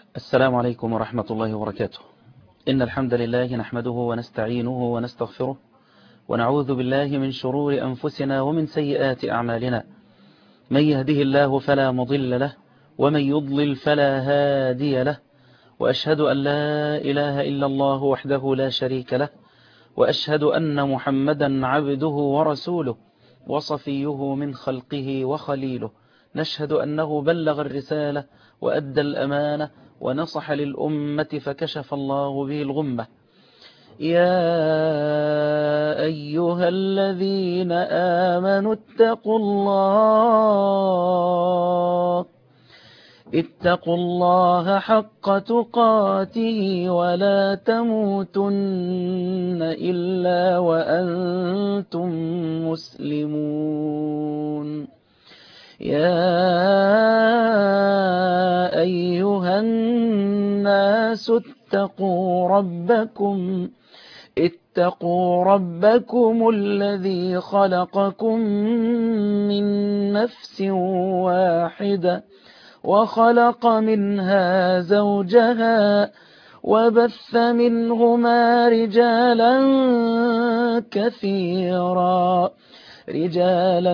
السلام عليكم ورحمة الله وبركاته إن الحمد لله نحمده ونستعينه ونستغفره ونعوذ بالله من شرور أنفسنا ومن سيئات أعمالنا من يهده الله فلا مضل له ومن يضلل فلا هادي له وأشهد أن لا إله إلا الله وحده لا شريك له وأشهد أن محمدا عبده ورسوله وصفيه من خلقه وخليله نشهد أنه بلغ الرسالة وأدى الأمانة ونصح للأمة فكشف الله به الغمة يا أيها الذين آمنوا اتقوا الله اتقوا الله حق تقاته ولا تموتن إلا وأنتم مسلمون يا أيها الناس اتقوا ربكم اتقوا ربكم الذي خلقكم من نفس واحدة وخلق منها زوجها وبث منهما رجالا كثيرا رجالا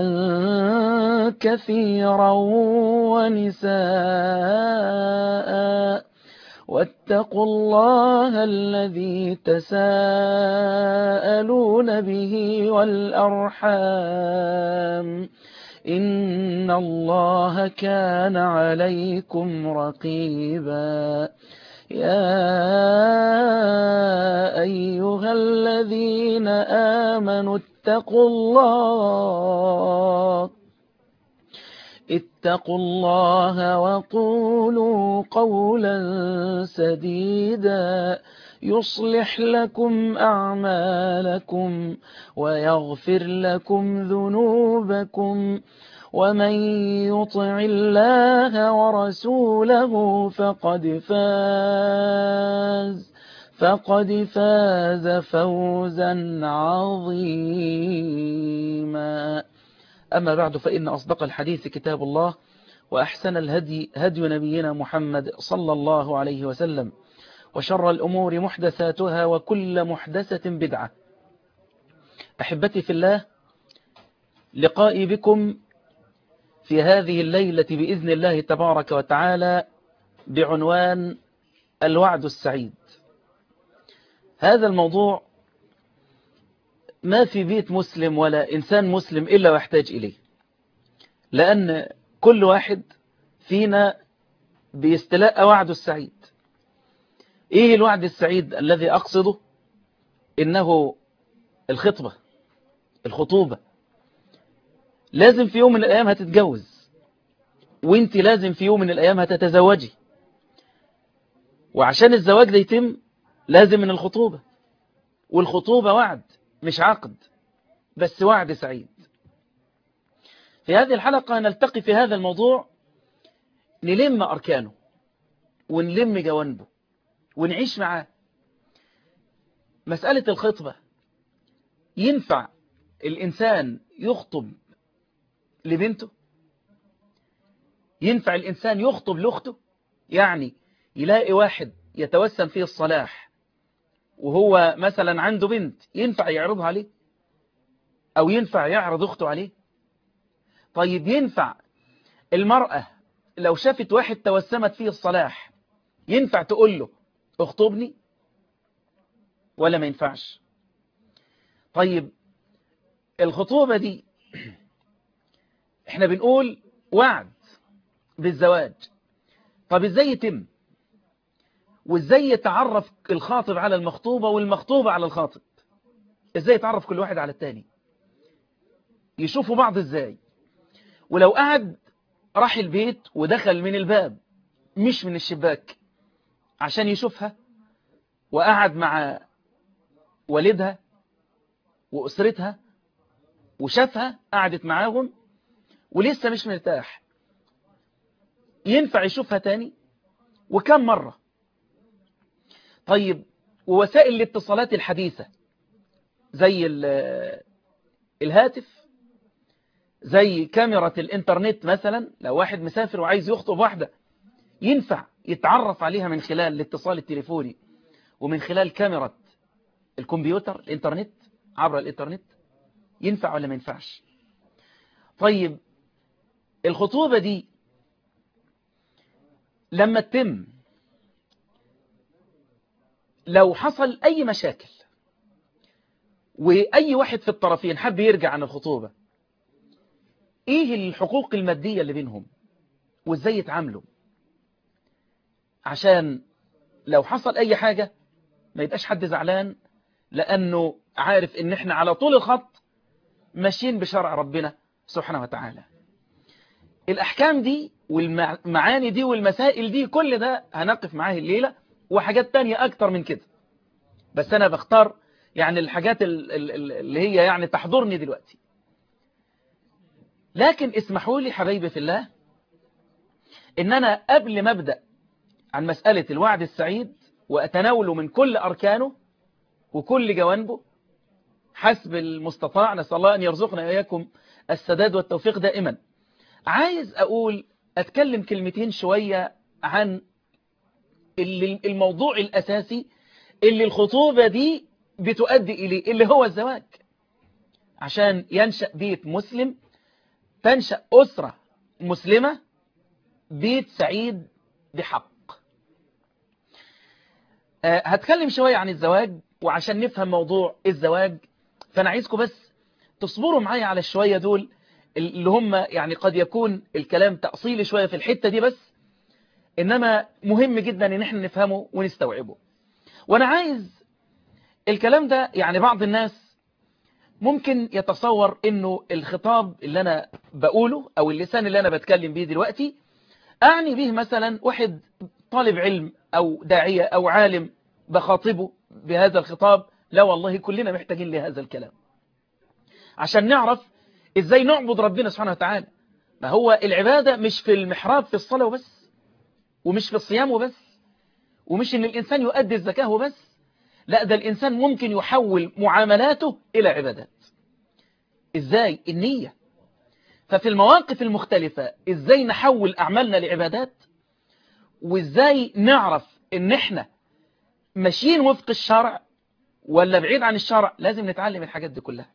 كثيرا ونساء واتقوا الله الذي تساءلون به والأرحام إن الله كان عليكم رقيبا يا أيها الذين آمنوا اتقوا الله اتقوا الله وقولوا قولا سديدا يصلح لكم أعمالكم ويغفر لكم ذنوبكم ومن يطع الله ورسوله فقد فاز فقد فاز فوزا عظيما أما بعد فإن أصدق الحديث كتاب الله وأحسن الهدي هدي نبينا محمد صلى الله عليه وسلم وشر الأمور محدثاتها وكل محدثة بدعة أحبتي في الله لقائي بكم في هذه الليلة بإذن الله تبارك وتعالى بعنوان الوعد السعيد هذا الموضوع ما في بيت مسلم ولا إنسان مسلم إلا ويحتاج إليه لأن كل واحد فينا بيستلاء وعده السعيد إيه الوعد السعيد الذي أقصده إنه الخطبة الخطوبة لازم في يوم من الأيام هتتجوز وانت لازم في يوم من الأيام هتتزوجي وعشان الزواج ده يتم لازم من الخطوبة والخطوبة وعد مش عقد بس وعد سعيد في هذه الحلقة نلتقي في هذا الموضوع نلم أركانه ونلم جوانبه ونعيش معاه مسألة الخطبة ينفع الإنسان يخطب لبنته ينفع الإنسان يخطب لأخته يعني يلاقي واحد يتوسم فيه الصلاح وهو مثلا عنده بنت ينفع يعرضها عليه أو ينفع يعرض أخته عليه طيب ينفع المرأة لو شافت واحد توسمت فيه الصلاح ينفع تقول له اخطبني ولا ما ينفعش طيب الخطوبة دي احنا بنقول وعد بالزواج طب ازاي يتم وازاي يتعرف الخاطب على المخطوبة والمخطوبة على الخاطب ازاي يتعرف كل واحد على التاني يشوفوا بعض ازاي ولو قعد راح البيت ودخل من الباب مش من الشباك عشان يشوفها وقعد مع والدها وأسرتها وشافها قعدت معاهم ولسه مش مرتاح ينفع يشوفها تاني وكم مرة طيب ووسائل الاتصالات الحديثة زي الهاتف زي كاميرا الانترنت مثلا لو واحد مسافر وعايز يخطب واحدة ينفع يتعرف عليها من خلال الاتصال التليفوني ومن خلال كاميرا الكمبيوتر الانترنت عبر الانترنت ينفع ولا ما ينفعش طيب الخطوبة دي لما تتم لو حصل أي مشاكل وأي واحد في الطرفين حب يرجع عن الخطوبة إيه الحقوق المادية اللي بينهم وإزاي يتعاملوا عشان لو حصل أي حاجة ما يبقاش حد زعلان لأنه عارف إن إحنا على طول الخط ماشيين بشرع ربنا سبحانه وتعالى الأحكام دي والمعاني دي والمسائل دي كل ده هنقف معاه الليلة وحاجات تانية أكتر من كده بس أنا بختار يعني الحاجات اللي هي يعني تحضرني دلوقتي لكن اسمحوا لي حبايبي في الله إن أنا قبل ما أبدأ عن مسألة الوعد السعيد وأتناوله من كل أركانه وكل جوانبه حسب المستطاع نسأل الله أن يرزقنا إياكم السداد والتوفيق دائما عايز أقول أتكلم كلمتين شوية عن الموضوع الأساسي اللي الخطوبة دي بتؤدي إليه اللي هو الزواج عشان ينشأ بيت مسلم تنشأ أسرة مسلمة بيت سعيد بحق هتكلم شوية عن الزواج وعشان نفهم موضوع الزواج فأنا عايزكم بس تصبروا معايا على الشوية دول اللي هم يعني قد يكون الكلام تأصيلي شوية في الحتة دي بس إنما مهم جدا إن احنا نفهمه ونستوعبه وأنا عايز الكلام ده يعني بعض الناس ممكن يتصور إنه الخطاب اللي أنا بقوله أو اللسان اللي أنا بتكلم بيه دلوقتي أعني به مثلا واحد طالب علم أو داعية أو عالم بخاطبه بهذا الخطاب لا والله كلنا محتاجين لهذا الكلام عشان نعرف ازاي نعبد ربنا سبحانه وتعالى ما هو العبادة مش في المحراب في الصلاة وبس ومش في الصيام وبس ومش ان الانسان يؤدي الزكاة وبس لا ده الانسان ممكن يحول معاملاته الى عبادات ازاي النية ففي المواقف المختلفة ازاي نحول اعمالنا لعبادات وازاي نعرف ان احنا ماشيين وفق الشرع ولا بعيد عن الشرع لازم نتعلم الحاجات دي كلها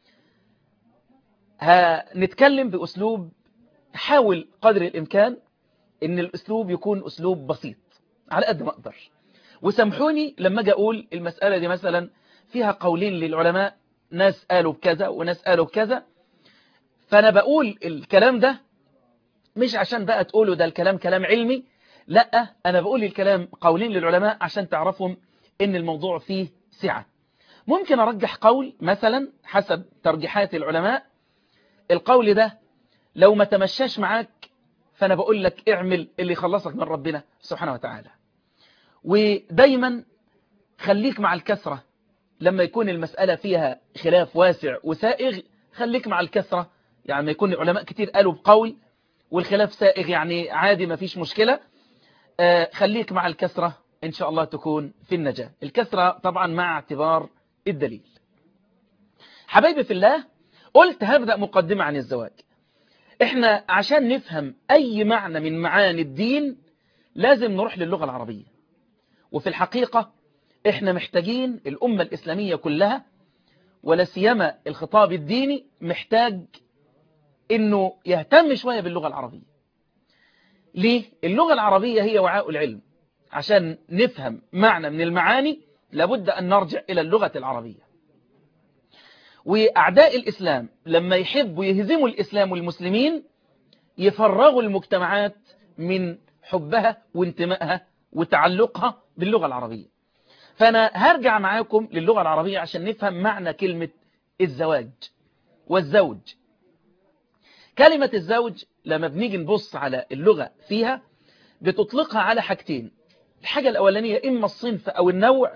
هنتكلم بأسلوب حاول قدر الإمكان إن الأسلوب يكون أسلوب بسيط على قد ما أقدر وسامحوني لما أجي أقول المسألة دي مثلا فيها قولين للعلماء ناس قالوا بكذا وناس قالوا بكذا فأنا بقول الكلام ده مش عشان بقى تقولوا ده الكلام كلام علمي لا أنا بقول الكلام قولين للعلماء عشان تعرفهم إن الموضوع فيه سعة ممكن أرجح قول مثلا حسب ترجيحات العلماء القول ده لو ما تمشاش معاك فأنا بقول لك اعمل اللي يخلصك من ربنا سبحانه وتعالى ودايما خليك مع الكسرة لما يكون المسألة فيها خلاف واسع وسائغ خليك مع الكسرة يعني ما يكون العلماء كتير قالوا بقول والخلاف سائغ يعني عادي ما فيش مشكلة آه خليك مع الكسرة إن شاء الله تكون في النجاة الكسرة طبعا مع اعتبار الدليل حبايبي في الله قلت هبدأ مقدمة عن الزواج احنا عشان نفهم اي معنى من معاني الدين لازم نروح للغة العربية وفي الحقيقة احنا محتاجين الامة الاسلامية كلها ولا سيما الخطاب الديني محتاج انه يهتم شوية باللغة العربية ليه؟ اللغة العربية هي وعاء العلم عشان نفهم معنى من المعاني لابد أن نرجع إلى اللغة العربية وأعداء الإسلام لما يحبوا يهزموا الإسلام والمسلمين يفرغوا المجتمعات من حبها وانتمائها وتعلقها باللغة العربية فأنا هرجع معاكم للغة العربية عشان نفهم معنى كلمة الزواج والزوج كلمة الزوج لما بنيجي نبص على اللغة فيها بتطلقها على حاجتين الحاجة الأولانية إما الصنف أو النوع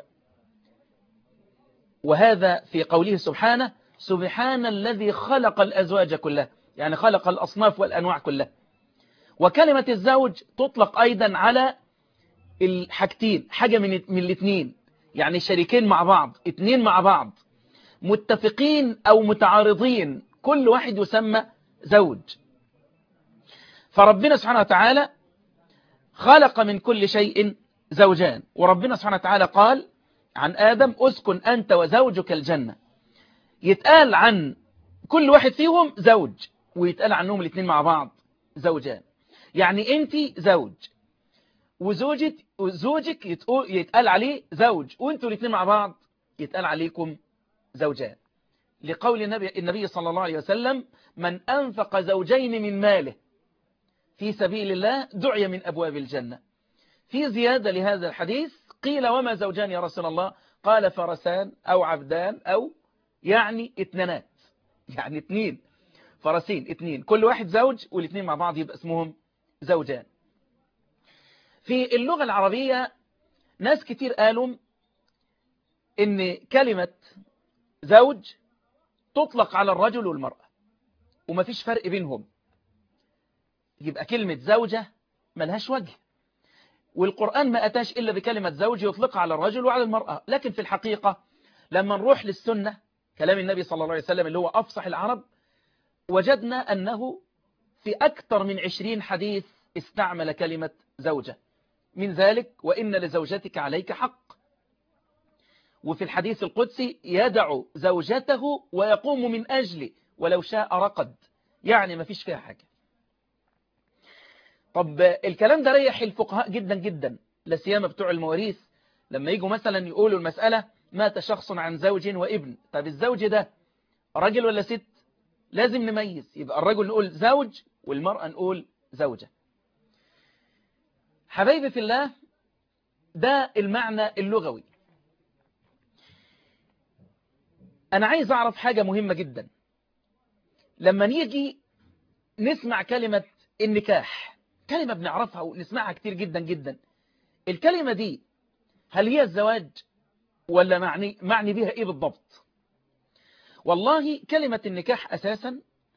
وهذا في قوله سبحانه سبحان الذي خلق الأزواج كلها يعني خلق الأصناف والأنواع كلها وكلمة الزوج تطلق أيضا على الحاجتين حاجة من, من الاثنين يعني شريكين مع بعض اثنين مع بعض متفقين أو متعارضين كل واحد يسمى زوج فربنا سبحانه وتعالى خلق من كل شيء زوجان وربنا سبحانه وتعالى قال عن آدم أسكن أنت وزوجك الجنة يتقال عن كل واحد فيهم زوج ويتقال عنهم الاثنين مع بعض زوجان يعني انت زوج وزوجك وزوجك يتقال عليه زوج وانتوا الاثنين مع بعض يتقال عليكم زوجان لقول النبي, النبي صلى الله عليه وسلم من أنفق زوجين من ماله في سبيل الله دعي من أبواب الجنة في زيادة لهذا الحديث قيل وما زوجان يا رسول الله قال فرسان أو عبدان أو يعني اتنانات يعني اتنين فرسين اتنين كل واحد زوج والاثنين مع بعض يبقى اسمهم زوجان في اللغة العربية ناس كتير قالوا ان كلمة زوج تطلق على الرجل والمرأة ومفيش فرق بينهم يبقى كلمة زوجة ملهاش وجه والقرآن ما أتاش إلا بكلمة زوج يطلقها على الرجل وعلى المرأة لكن في الحقيقة لما نروح للسنة كلام النبي صلى الله عليه وسلم اللي هو أفصح العرب وجدنا أنه في أكثر من عشرين حديث استعمل كلمة زوجة من ذلك وإن لزوجتك عليك حق وفي الحديث القدسي يدع زوجته ويقوم من أجله ولو شاء رقد يعني ما فيش فيها حاجة طب الكلام ده ريح الفقهاء جدا جدا لا سيما بتوع المواريث لما يجوا مثلا يقولوا المسألة مات شخص عن زوج وابن طب الزوج ده راجل ولا ست لازم نميز يبقى الرجل نقول زوج والمرأة نقول زوجة حبايبي في الله ده المعنى اللغوي أنا عايز أعرف حاجة مهمة جدا لما نيجي نسمع كلمة النكاح كلمة بنعرفها ونسمعها كتير جدا جدا الكلمة دي هل هي الزواج ولا معني, معني بها إيه بالضبط والله كلمة النكاح أساسا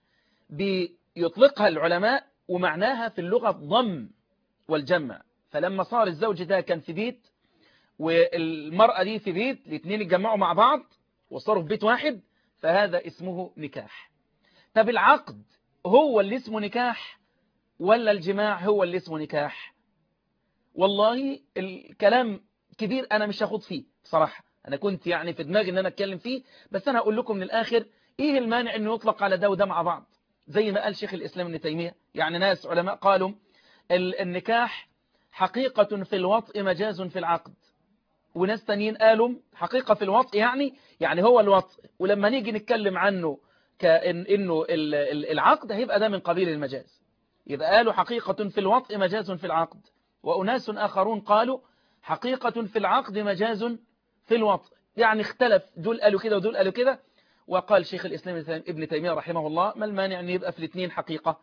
بيطلقها العلماء ومعناها في اللغة الضم والجمع فلما صار الزوج ده كان في بيت والمرأة دي في بيت الاثنين اتجمعوا مع بعض وصاروا في بيت واحد فهذا اسمه نكاح طب العقد هو اللي اسمه نكاح ولا الجماع هو اللي اسمه نكاح والله الكلام كبير أنا مش هاخد فيه بصراحة أنا كنت يعني في دماغي أن أنا أتكلم فيه بس أنا أقول لكم من الآخر إيه المانع أنه يطلق على ده وده مع بعض زي ما قال شيخ الإسلام ابن تيمية يعني ناس علماء قالوا النكاح حقيقة في الوطء مجاز في العقد وناس تانيين قالوا حقيقة في الوطء يعني يعني هو الوطء ولما نيجي نتكلم عنه كأن إنه العقد هيبقى ده من قبيل المجاز يبقى قالوا حقيقة في الوطء مجاز في العقد وأناس آخرون قالوا حقيقة في العقد مجاز في الوطء يعني اختلف دول قالوا كده ودول قالوا كده وقال شيخ الإسلام ابن تيمية رحمه الله ما المانع أن يبقى في الاثنين حقيقة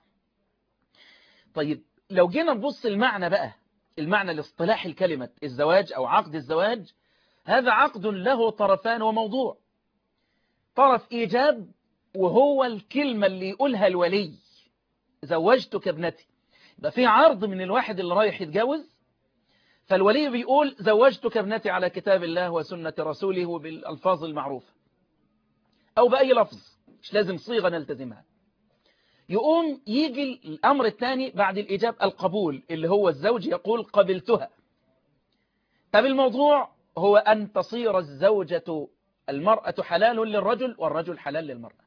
طيب لو جينا نبص المعنى بقى المعنى الاصطلاحي الكلمة الزواج أو عقد الزواج هذا عقد له طرفان وموضوع طرف إيجاب وهو الكلمة اللي يقولها الولي زوجتك ابنتي يبقى في عرض من الواحد اللي رايح يتجوز فالولي بيقول زوجتك ابنتي على كتاب الله وسنة رسوله بالألفاظ المعروفة أو بأي لفظ مش لازم صيغة نلتزمها يقوم يجي الأمر الثاني بعد الإجابة القبول اللي هو الزوج يقول قبلتها طب الموضوع هو أن تصير الزوجة المرأة حلال للرجل والرجل حلال للمرأة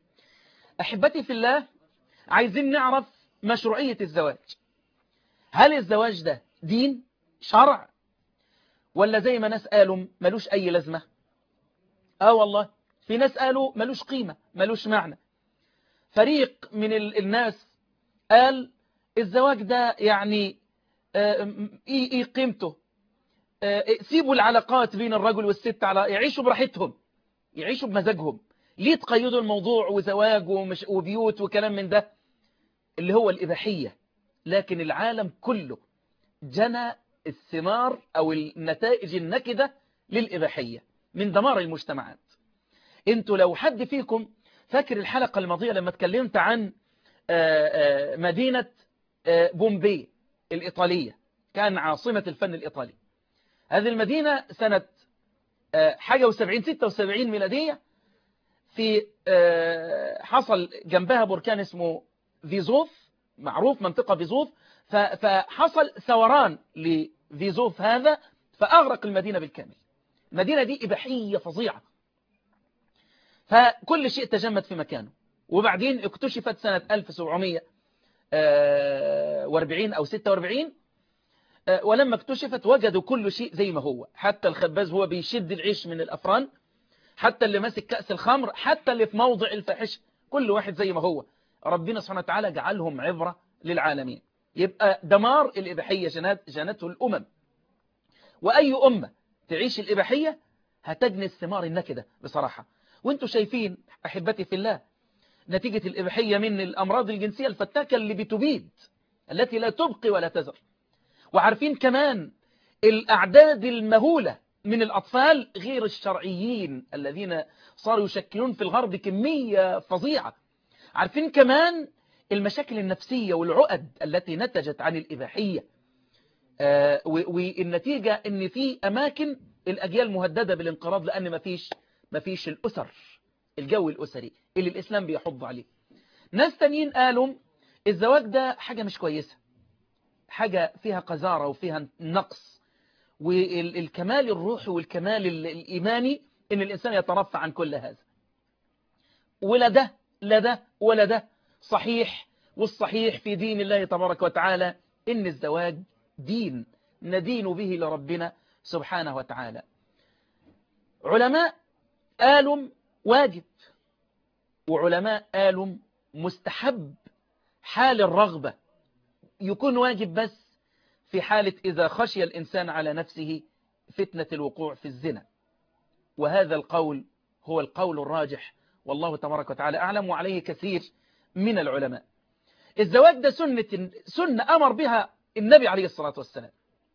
أحبتي في الله عايزين نعرف مشروعية الزواج هل الزواج ده دين شرع ولا زي ما ناس قالوا ملوش أي لازمة آه والله في ناس قالوا ملوش قيمة ملوش معنى فريق من الناس قال الزواج ده يعني ايه ايه قيمته سيبوا العلاقات بين الرجل والست على يعيشوا براحتهم يعيشوا بمزاجهم ليه تقيدوا الموضوع وزواج ومش وبيوت وكلام من ده اللي هو الإباحية لكن العالم كله جنى الثمار أو النتائج النكدة للإباحية من دمار المجتمعات انتوا لو حد فيكم فاكر الحلقة الماضية لما اتكلمت عن مدينة بومبي الإيطالية كان عاصمة الفن الإيطالي هذه المدينة سنة حاجة وسبعين ستة وسبعين ميلادية في حصل جنبها بركان اسمه فيزوف معروف منطقة فيزوف فحصل ثوران لفيزوف هذا فأغرق المدينة بالكامل المدينة دي إباحية فظيعة فكل شيء تجمد في مكانه وبعدين اكتشفت سنة 1740 أو 46 ولما اكتشفت وجدوا كل شيء زي ما هو حتى الخباز هو بيشد العيش من الأفران حتى اللي ماسك كأس الخمر حتى اللي في موضع الفاحش كل واحد زي ما هو ربنا سبحانه وتعالى جعلهم عبرة للعالمين يبقى دمار الإباحية جنات جنته الأمم وأي أمة تعيش الإباحية هتجني الثمار النكدة بصراحة وانتوا شايفين أحبتي في الله نتيجة الإباحية من الأمراض الجنسية الفتاكة اللي بتبيد التي لا تبقي ولا تزر وعارفين كمان الأعداد المهولة من الأطفال غير الشرعيين الذين صاروا يشكلون في الغرب كمية فظيعة عارفين كمان المشاكل النفسية والعقد التي نتجت عن الإباحية آه والنتيجة ان في أماكن الأجيال مهددة بالانقراض لأن مفيش, مفيش الأسر الجو الأسري اللي الإسلام بيحض عليه ناس تانيين قالوا الزواج ده حاجة مش كويسة حاجة فيها قذارة وفيها نقص والكمال الروحي والكمال الإيماني إن الإنسان يترفع عن كل هذا ولا ده لا ده ولا ده صحيح والصحيح في دين الله تبارك وتعالى إن الزواج دين ندين به لربنا سبحانه وتعالى علماء قالوا واجب وعلماء قالوا مستحب حال الرغبة يكون واجب بس في حالة إذا خشي الإنسان على نفسه فتنة الوقوع في الزنا وهذا القول هو القول الراجح والله تبارك وتعالى أعلم وعليه كثير من العلماء الزواج ده سنة, سنة أمر بها النبي عليه الصلاة والسلام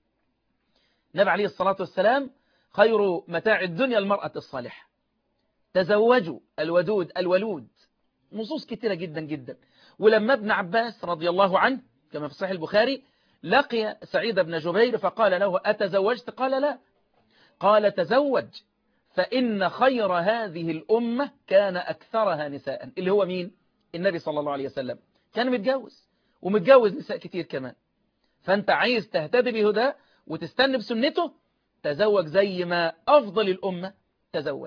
النبي عليه الصلاة والسلام خير متاع الدنيا المرأة الصالحة تزوجوا الودود الولود نصوص كثيرة جدا جدا ولما ابن عباس رضي الله عنه كما في صحيح البخاري لقي سعيد بن جبير فقال له أتزوجت قال لا قال تزوج فإن خير هذه الأمة كان أكثرها نساء اللي هو مين النبي صلى الله عليه وسلم كان متجوز ومتجوز نساء كتير كمان فأنت عايز تهتدي بهداه وتستنى بسنته تزوج زي ما أفضل الأمة تزوج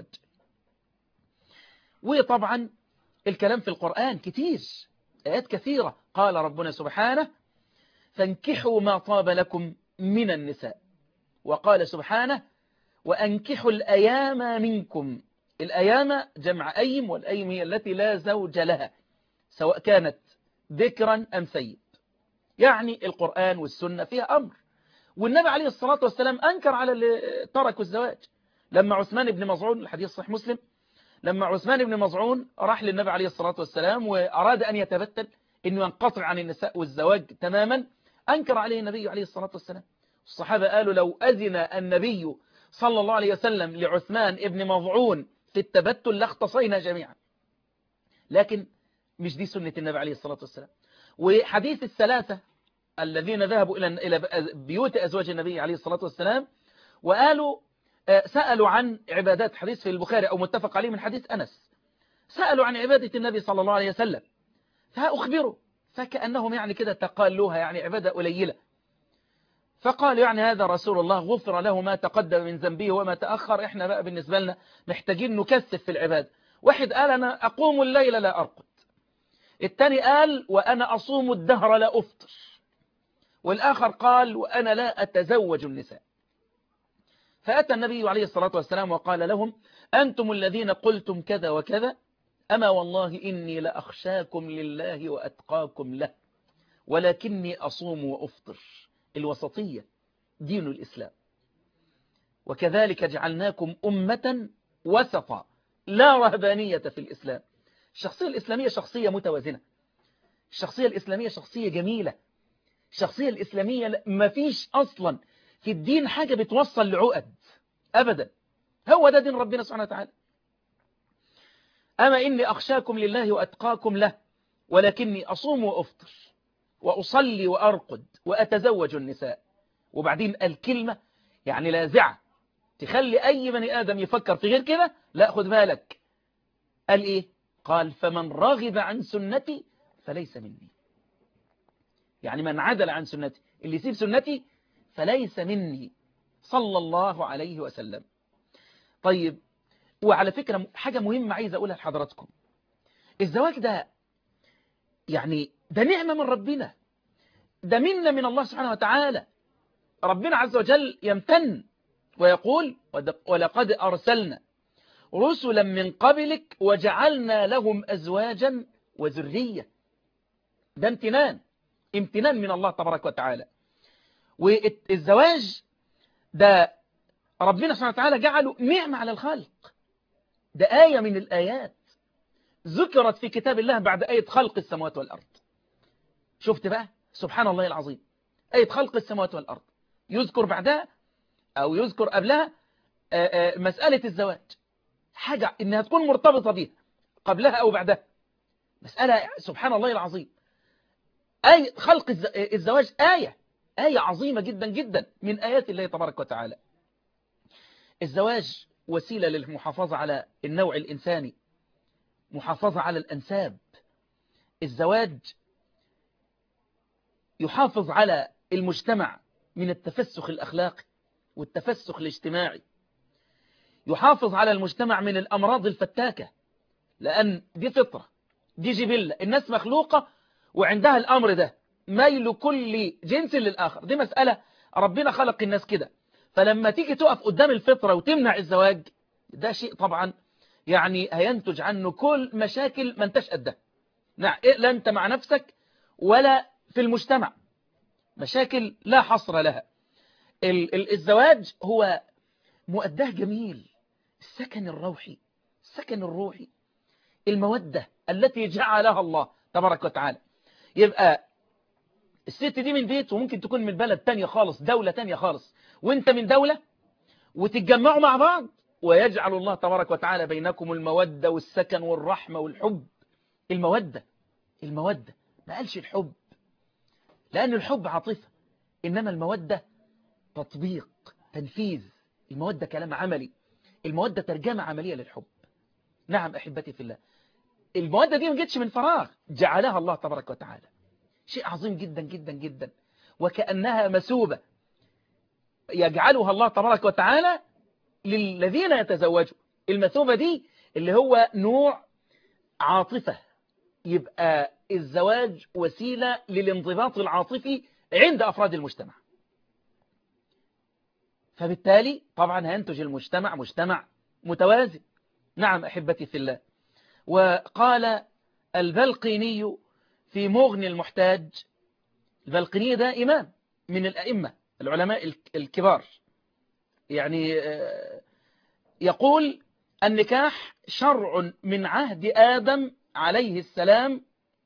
وطبعا الكلام في القرآن كتير آيات كثيرة قال ربنا سبحانه فانكحوا ما طاب لكم من النساء وقال سبحانه وأنكحوا الأيام منكم الأيام جمع أيم والأيم هي التي لا زوج لها سواء كانت ذكرا أم سيد يعني القرآن والسنة فيها أمر والنبي عليه الصلاة والسلام أنكر على اللي تركوا الزواج لما عثمان بن مظعون الحديث صحيح مسلم لما عثمان بن مظعون راح للنبي عليه الصلاة والسلام وأراد أن يتبتل أنه ينقطع عن النساء والزواج تماما أنكر عليه النبي عليه الصلاة والسلام الصحابة قالوا لو أذن النبي صلى الله عليه وسلم لعثمان ابن مظعون في التبتل لاختصينا جميعا لكن مش دي سنة النبي عليه الصلاة والسلام وحديث الثلاثة الذين ذهبوا إلى إلى بيوت أزواج النبي عليه الصلاة والسلام وقالوا سألوا عن عبادات حديث في البخاري أو متفق عليه من حديث أنس سألوا عن عبادة النبي صلى الله عليه وسلم فأخبروا فكأنهم يعني كده تقالوها يعني عبادة قليلة فقال يعني هذا رسول الله غفر له ما تقدم من ذنبه وما تأخر احنا بقى بالنسبة لنا محتاجين نكثف في العبادة واحد قال أنا أقوم الليل لا أرقد الثاني قال وأنا أصوم الدهر لا أفطر والآخر قال وأنا لا أتزوج النساء فأتى النبي عليه الصلاة والسلام وقال لهم أنتم الذين قلتم كذا وكذا أما والله إني لأخشاكم لله وأتقاكم له ولكني أصوم وأفطر الوسطية دين الإسلام وكذلك جعلناكم أمة وسطا لا رهبانية في الإسلام الشخصية الإسلامية شخصية متوازنة الشخصية الإسلامية شخصية جميلة الشخصية الإسلامية ما فيش أصلا في الدين حاجة بتوصل لعقد أبدا هو ده دين ربنا سبحانه وتعالى أما إني أخشاكم لله وأتقاكم له ولكني أصوم وأفطر وأصلي وأرقد وأتزوج النساء وبعدين الكلمة يعني لازعة تخلي أي بني آدم يفكر في غير كده لا خد بالك قال إيه قال فمن رغب عن سنتي فليس مني يعني من عدل عن سنتي اللي يسيب سنتي فليس مني صلى الله عليه وسلم طيب وعلى فكرة حاجة مهمة عايز أقولها لحضراتكم الزواج ده يعني ده نعمة من ربنا ده منا من الله سبحانه وتعالى ربنا عز وجل يمتن ويقول ولقد أرسلنا رسلا من قبلك وجعلنا لهم أزواجا وذرية ده امتنان امتنان من الله تبارك وتعالى والزواج ده ربنا سبحانه وتعالى جعله نعمة على الخلق ده آية من الآيات ذكرت في كتاب الله بعد آية خلق السماوات والأرض شفت بقى سبحان الله العظيم آية خلق السماوات والأرض يذكر بعدها أو يذكر قبلها مسألة الزواج حاجة إنها تكون مرتبطة بها قبلها أو بعدها مسألة سبحان الله العظيم آية خلق الزواج آية آية عظيمة جدا جدا من آيات الله تبارك وتعالى الزواج وسيلة للمحافظة على النوع الإنساني محافظة على الأنساب الزواج يحافظ على المجتمع من التفسخ الأخلاقي والتفسخ الاجتماعي يحافظ على المجتمع من الأمراض الفتاكة لأن دي فطرة دي جبلة الناس مخلوقة وعندها الأمر ده ميل كل جنس للآخر دي مسألة ربنا خلق الناس كده فلما تيجي تقف قدام الفطرة وتمنع الزواج ده شيء طبعا يعني هينتج عنه كل مشاكل ما انتش قدها لا انت مع نفسك ولا في المجتمع مشاكل لا حصر لها الزواج هو مؤداه جميل السكن الروحي السكن الروحي المودة التي جعلها الله تبارك وتعالى يبقى الست دي من بيت وممكن تكون من بلد تانية خالص دولة تانية خالص وانت من دولة وتتجمعوا مع بعض ويجعل الله تبارك وتعالى بينكم المودة والسكن والرحمة والحب المودة المودة ما قالش الحب لأن الحب عاطفة إنما المودة تطبيق تنفيذ المودة كلام عملي المودة ترجمة عملية للحب نعم أحبتي في الله المودة دي ما جتش من فراغ جعلها الله تبارك وتعالى شيء عظيم جدا جدا جدا وكأنها مسوبة يجعلها الله تبارك وتعالى للذين يتزوجوا المثوبة دي اللي هو نوع عاطفة يبقى الزواج وسيلة للانضباط العاطفي عند أفراد المجتمع فبالتالي طبعا هينتج المجتمع مجتمع متوازن نعم أحبتي في الله وقال البلقيني في مغني المحتاج البلقيني ده إمام من الأئمة العلماء الكبار يعني يقول النكاح شرع من عهد آدم عليه السلام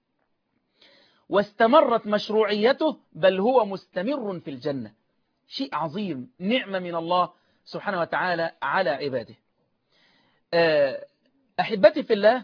واستمرت مشروعيته بل هو مستمر في الجنة شيء عظيم نعمة من الله سبحانه وتعالى على عباده أحبتي في الله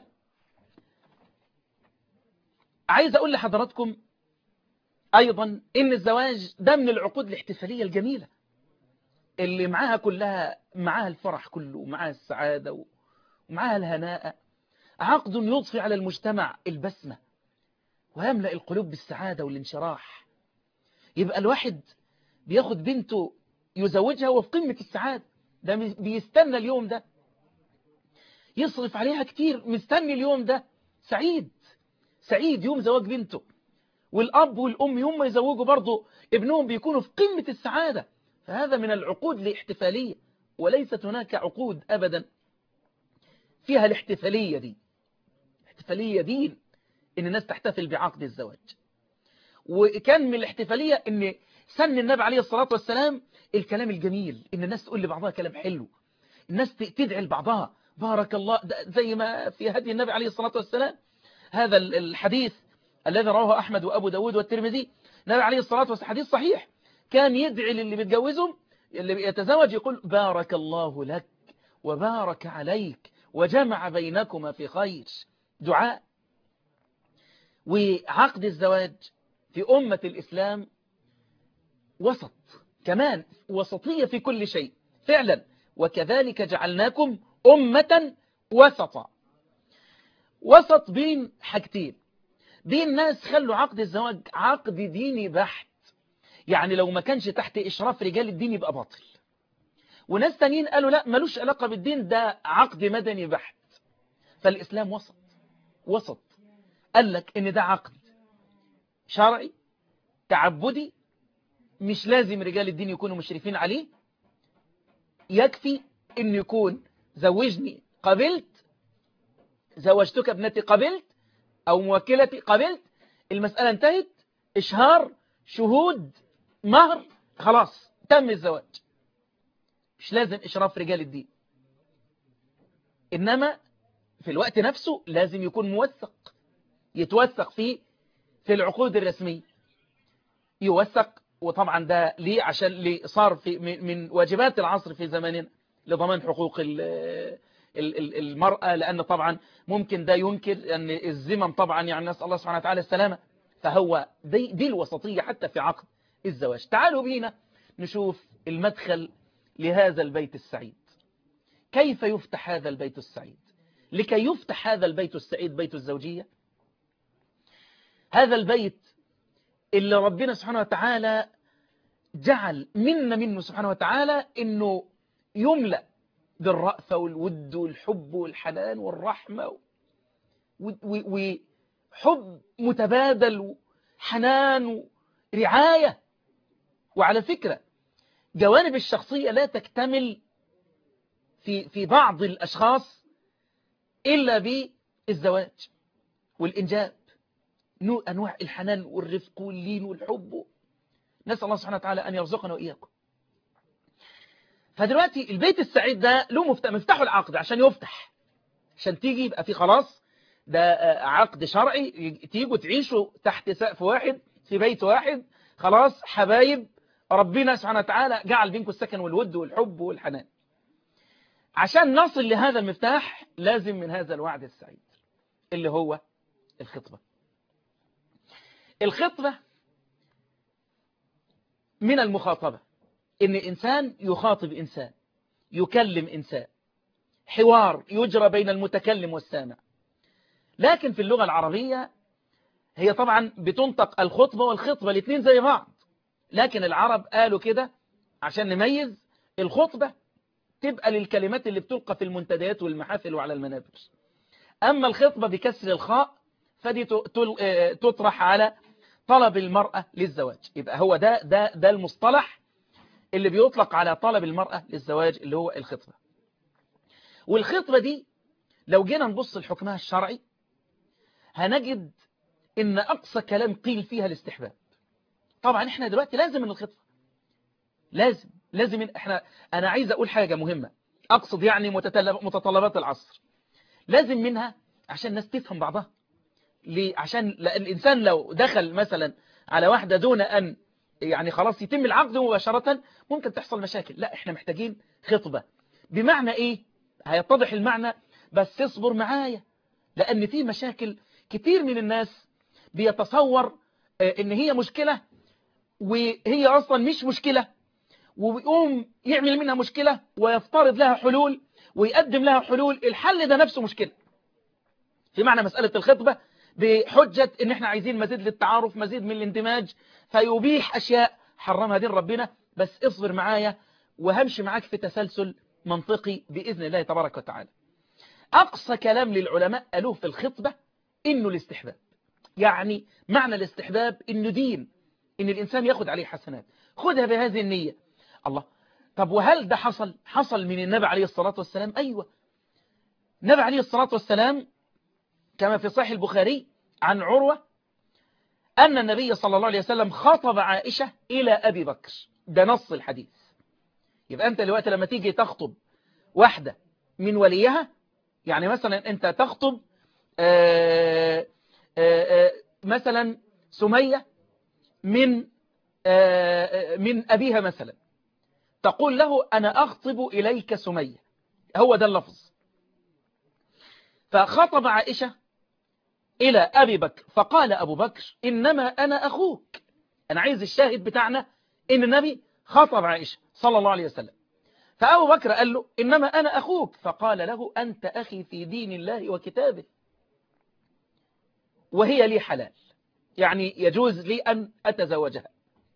عايز أقول لحضراتكم أيضا إن الزواج ده من العقود الاحتفالية الجميلة اللي معاها كلها معاها الفرح كله ومعاها السعادة ومعاها الهناء عقد يضفي على المجتمع البسمة ويملأ القلوب بالسعادة والانشراح يبقى الواحد بياخد بنته يزوجها وفي قمة السعادة ده بيستنى اليوم ده يصرف عليها كتير مستني اليوم ده سعيد سعيد يوم زواج بنته والأب والأم يوم ما يزوجوا برضه ابنهم بيكونوا في قمة السعادة فهذا من العقود الاحتفالية وليست هناك عقود أبدا فيها الاحتفالية دي الاحتفالية دي ان الناس تحتفل بعقد الزواج وكان من الاحتفالية ان سن النبي عليه الصلاة والسلام الكلام الجميل ان الناس تقول لبعضها كلام حلو الناس تدعي لبعضها بارك الله زي ما في هدي النبي عليه الصلاة والسلام هذا الحديث الذي رواه أحمد وأبو داود والترمذي النبي عليه الصلاة والسلام حديث صحيح كان يدعي للي بيتجوزهم اللي بيتزوج يقول بارك الله لك وبارك عليك وجمع بينكما في خير دعاء وعقد الزواج في أمة الإسلام وسط كمان وسطية في كل شيء فعلا وكذلك جعلناكم أمة وسطا وسط بين حاجتين دي الناس خلوا عقد الزواج عقد ديني بحت يعني لو ما كانش تحت إشراف رجال الدين يبقى باطل وناس تانيين قالوا لا ملوش علاقة بالدين ده عقد مدني بحت فالإسلام وسط وسط قال لك إن ده عقد شرعي تعبدي مش لازم رجال الدين يكونوا مشرفين عليه يكفي إن يكون زوجني قبلت زوجتك ابنتي قبلت أو موكلتي قبلت المسألة انتهت إشهار شهود مهر خلاص تم الزواج مش لازم إشراف رجال الدين إنما في الوقت نفسه لازم يكون موثق يتوثق فيه في العقود الرسمية يوثق وطبعا ده ليه عشان ليه صار في من واجبات العصر في زماننا لضمان حقوق المرأة لأن طبعا ممكن ده ينكر أن الزمن طبعا يعني نسأل الله سبحانه وتعالى السلامة فهو دي, دي الوسطية حتى في عقد الزواج تعالوا بينا نشوف المدخل لهذا البيت السعيد كيف يفتح هذا البيت السعيد لكي يفتح هذا البيت السعيد بيت الزوجية هذا البيت اللي ربنا سبحانه وتعالى جعل منا منه سبحانه وتعالى انه يملأ بالرأفة والود والحب والحنان والرحمة وحب متبادل وحنان ورعاية وعلى فكرة جوانب الشخصية لا تكتمل في في بعض الأشخاص إلا بالزواج والإنجاب أنواع الحنان والرفق واللين والحب نسأل الله سبحانه وتعالى أن يرزقنا وإياكم فدلوقتي البيت السعيد ده له مفتاح مفتاحه العقد عشان يفتح عشان تيجي يبقى في خلاص ده عقد شرعي تيجوا تعيشوا تحت سقف واحد في بيت واحد خلاص حبايب ربنا سبحانه وتعالى جعل بينكم السكن والود والحب والحنان عشان نصل لهذا المفتاح لازم من هذا الوعد السعيد اللي هو الخطبة الخطبة من المخاطبة ان انسان يخاطب انسان يكلم انسان حوار يجرى بين المتكلم والسامع لكن في اللغة العربية هي طبعا بتنطق الخطبة والخطبة الاثنين زي بعض لكن العرب قالوا كده عشان نميز الخطبة تبقى للكلمات اللي بتلقى في المنتديات والمحافل وعلى المنابر أما الخطبة بكسر الخاء فدي تطرح على طلب المرأة للزواج يبقى هو ده, ده, ده المصطلح اللي بيطلق على طلب المرأة للزواج اللي هو الخطبة والخطبة دي لو جينا نبص لحكمها الشرعي هنجد ان اقصى كلام قيل فيها الاستحباب طبعا احنا دلوقتي لازم من الخطبة لازم لازم احنا انا عايز اقول حاجة مهمة اقصد يعني متطلبات العصر لازم منها عشان الناس تفهم بعضها ليه عشان الانسان لو دخل مثلا على واحدة دون ان يعني خلاص يتم العقد مباشرة ممكن تحصل مشاكل لا احنا محتاجين خطبة بمعنى ايه هيتضح المعنى بس اصبر معايا لان في مشاكل كتير من الناس بيتصور ان هي مشكلة وهي اصلا مش مشكلة ويقوم يعمل منها مشكلة ويفترض لها حلول ويقدم لها حلول الحل ده نفسه مشكلة في معنى مسألة الخطبة بحجة ان احنا عايزين مزيد للتعارف مزيد من الاندماج فيبيح اشياء حرمها دين ربنا بس اصبر معايا وهمشي معاك في تسلسل منطقي بإذن الله تبارك وتعالى أقصى كلام للعلماء قالوه في الخطبة إنه الاستحباب يعني معنى الاستحباب إنه دين إن الإنسان ياخد عليه حسنات خدها بهذه النية الله طب وهل ده حصل حصل من النبي عليه الصلاة والسلام أيوة النبي عليه الصلاة والسلام كما في صحيح البخاري عن عروة أن النبي صلى الله عليه وسلم خطب عائشة إلى أبي بكر ده نص الحديث يبقى أنت دلوقتي لما تيجي تخطب واحدة من وليها يعني مثلا أنت تخطب آآ آآ مثلا سمية من من أبيها مثلا تقول له أنا أخطب إليك سمية هو ده اللفظ فخطب عائشة إلى أبي بكر فقال أبو بكر إنما أنا أخوك أنا عايز الشاهد بتاعنا إن النبي خطب عائشة صلى الله عليه وسلم فأبو بكر قال له إنما أنا أخوك فقال له أنت أخي في دين الله وكتابه وهي لي حلال يعني يجوز لي أن أتزوجها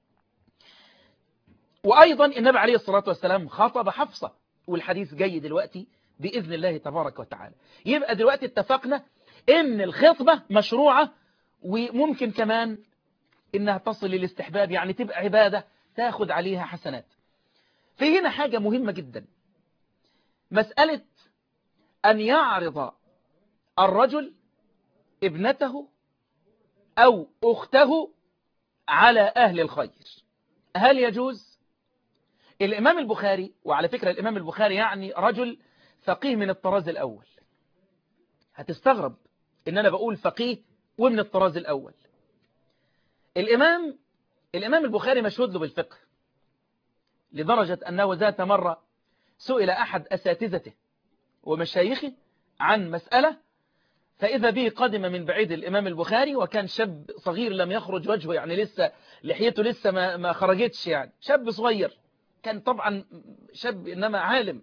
وأيضا النبي عليه الصلاة والسلام خاطب حفصة والحديث جاي دلوقتي بإذن الله تبارك وتعالى يبقى دلوقتي اتفقنا إن الخطبة مشروعة وممكن كمان إنها تصل للاستحباب يعني تبقى عبادة تاخد عليها حسنات في هنا حاجة مهمة جدا مسألة أن يعرض الرجل ابنته أو أخته على أهل الخير هل يجوز الإمام البخاري وعلى فكرة الإمام البخاري يعني رجل فقيه من الطراز الأول هتستغرب إن أنا بقول فقيه ومن الطراز الأول الإمام الإمام البخاري مشهود له بالفقه لدرجة أنه ذات مرة سئل أحد أساتذته ومشايخه عن مسألة فإذا به قدم من بعيد الإمام البخاري وكان شاب صغير لم يخرج وجهه يعني لسه لحيته لسه ما, ما خرجتش يعني شاب صغير كان طبعا شاب إنما عالم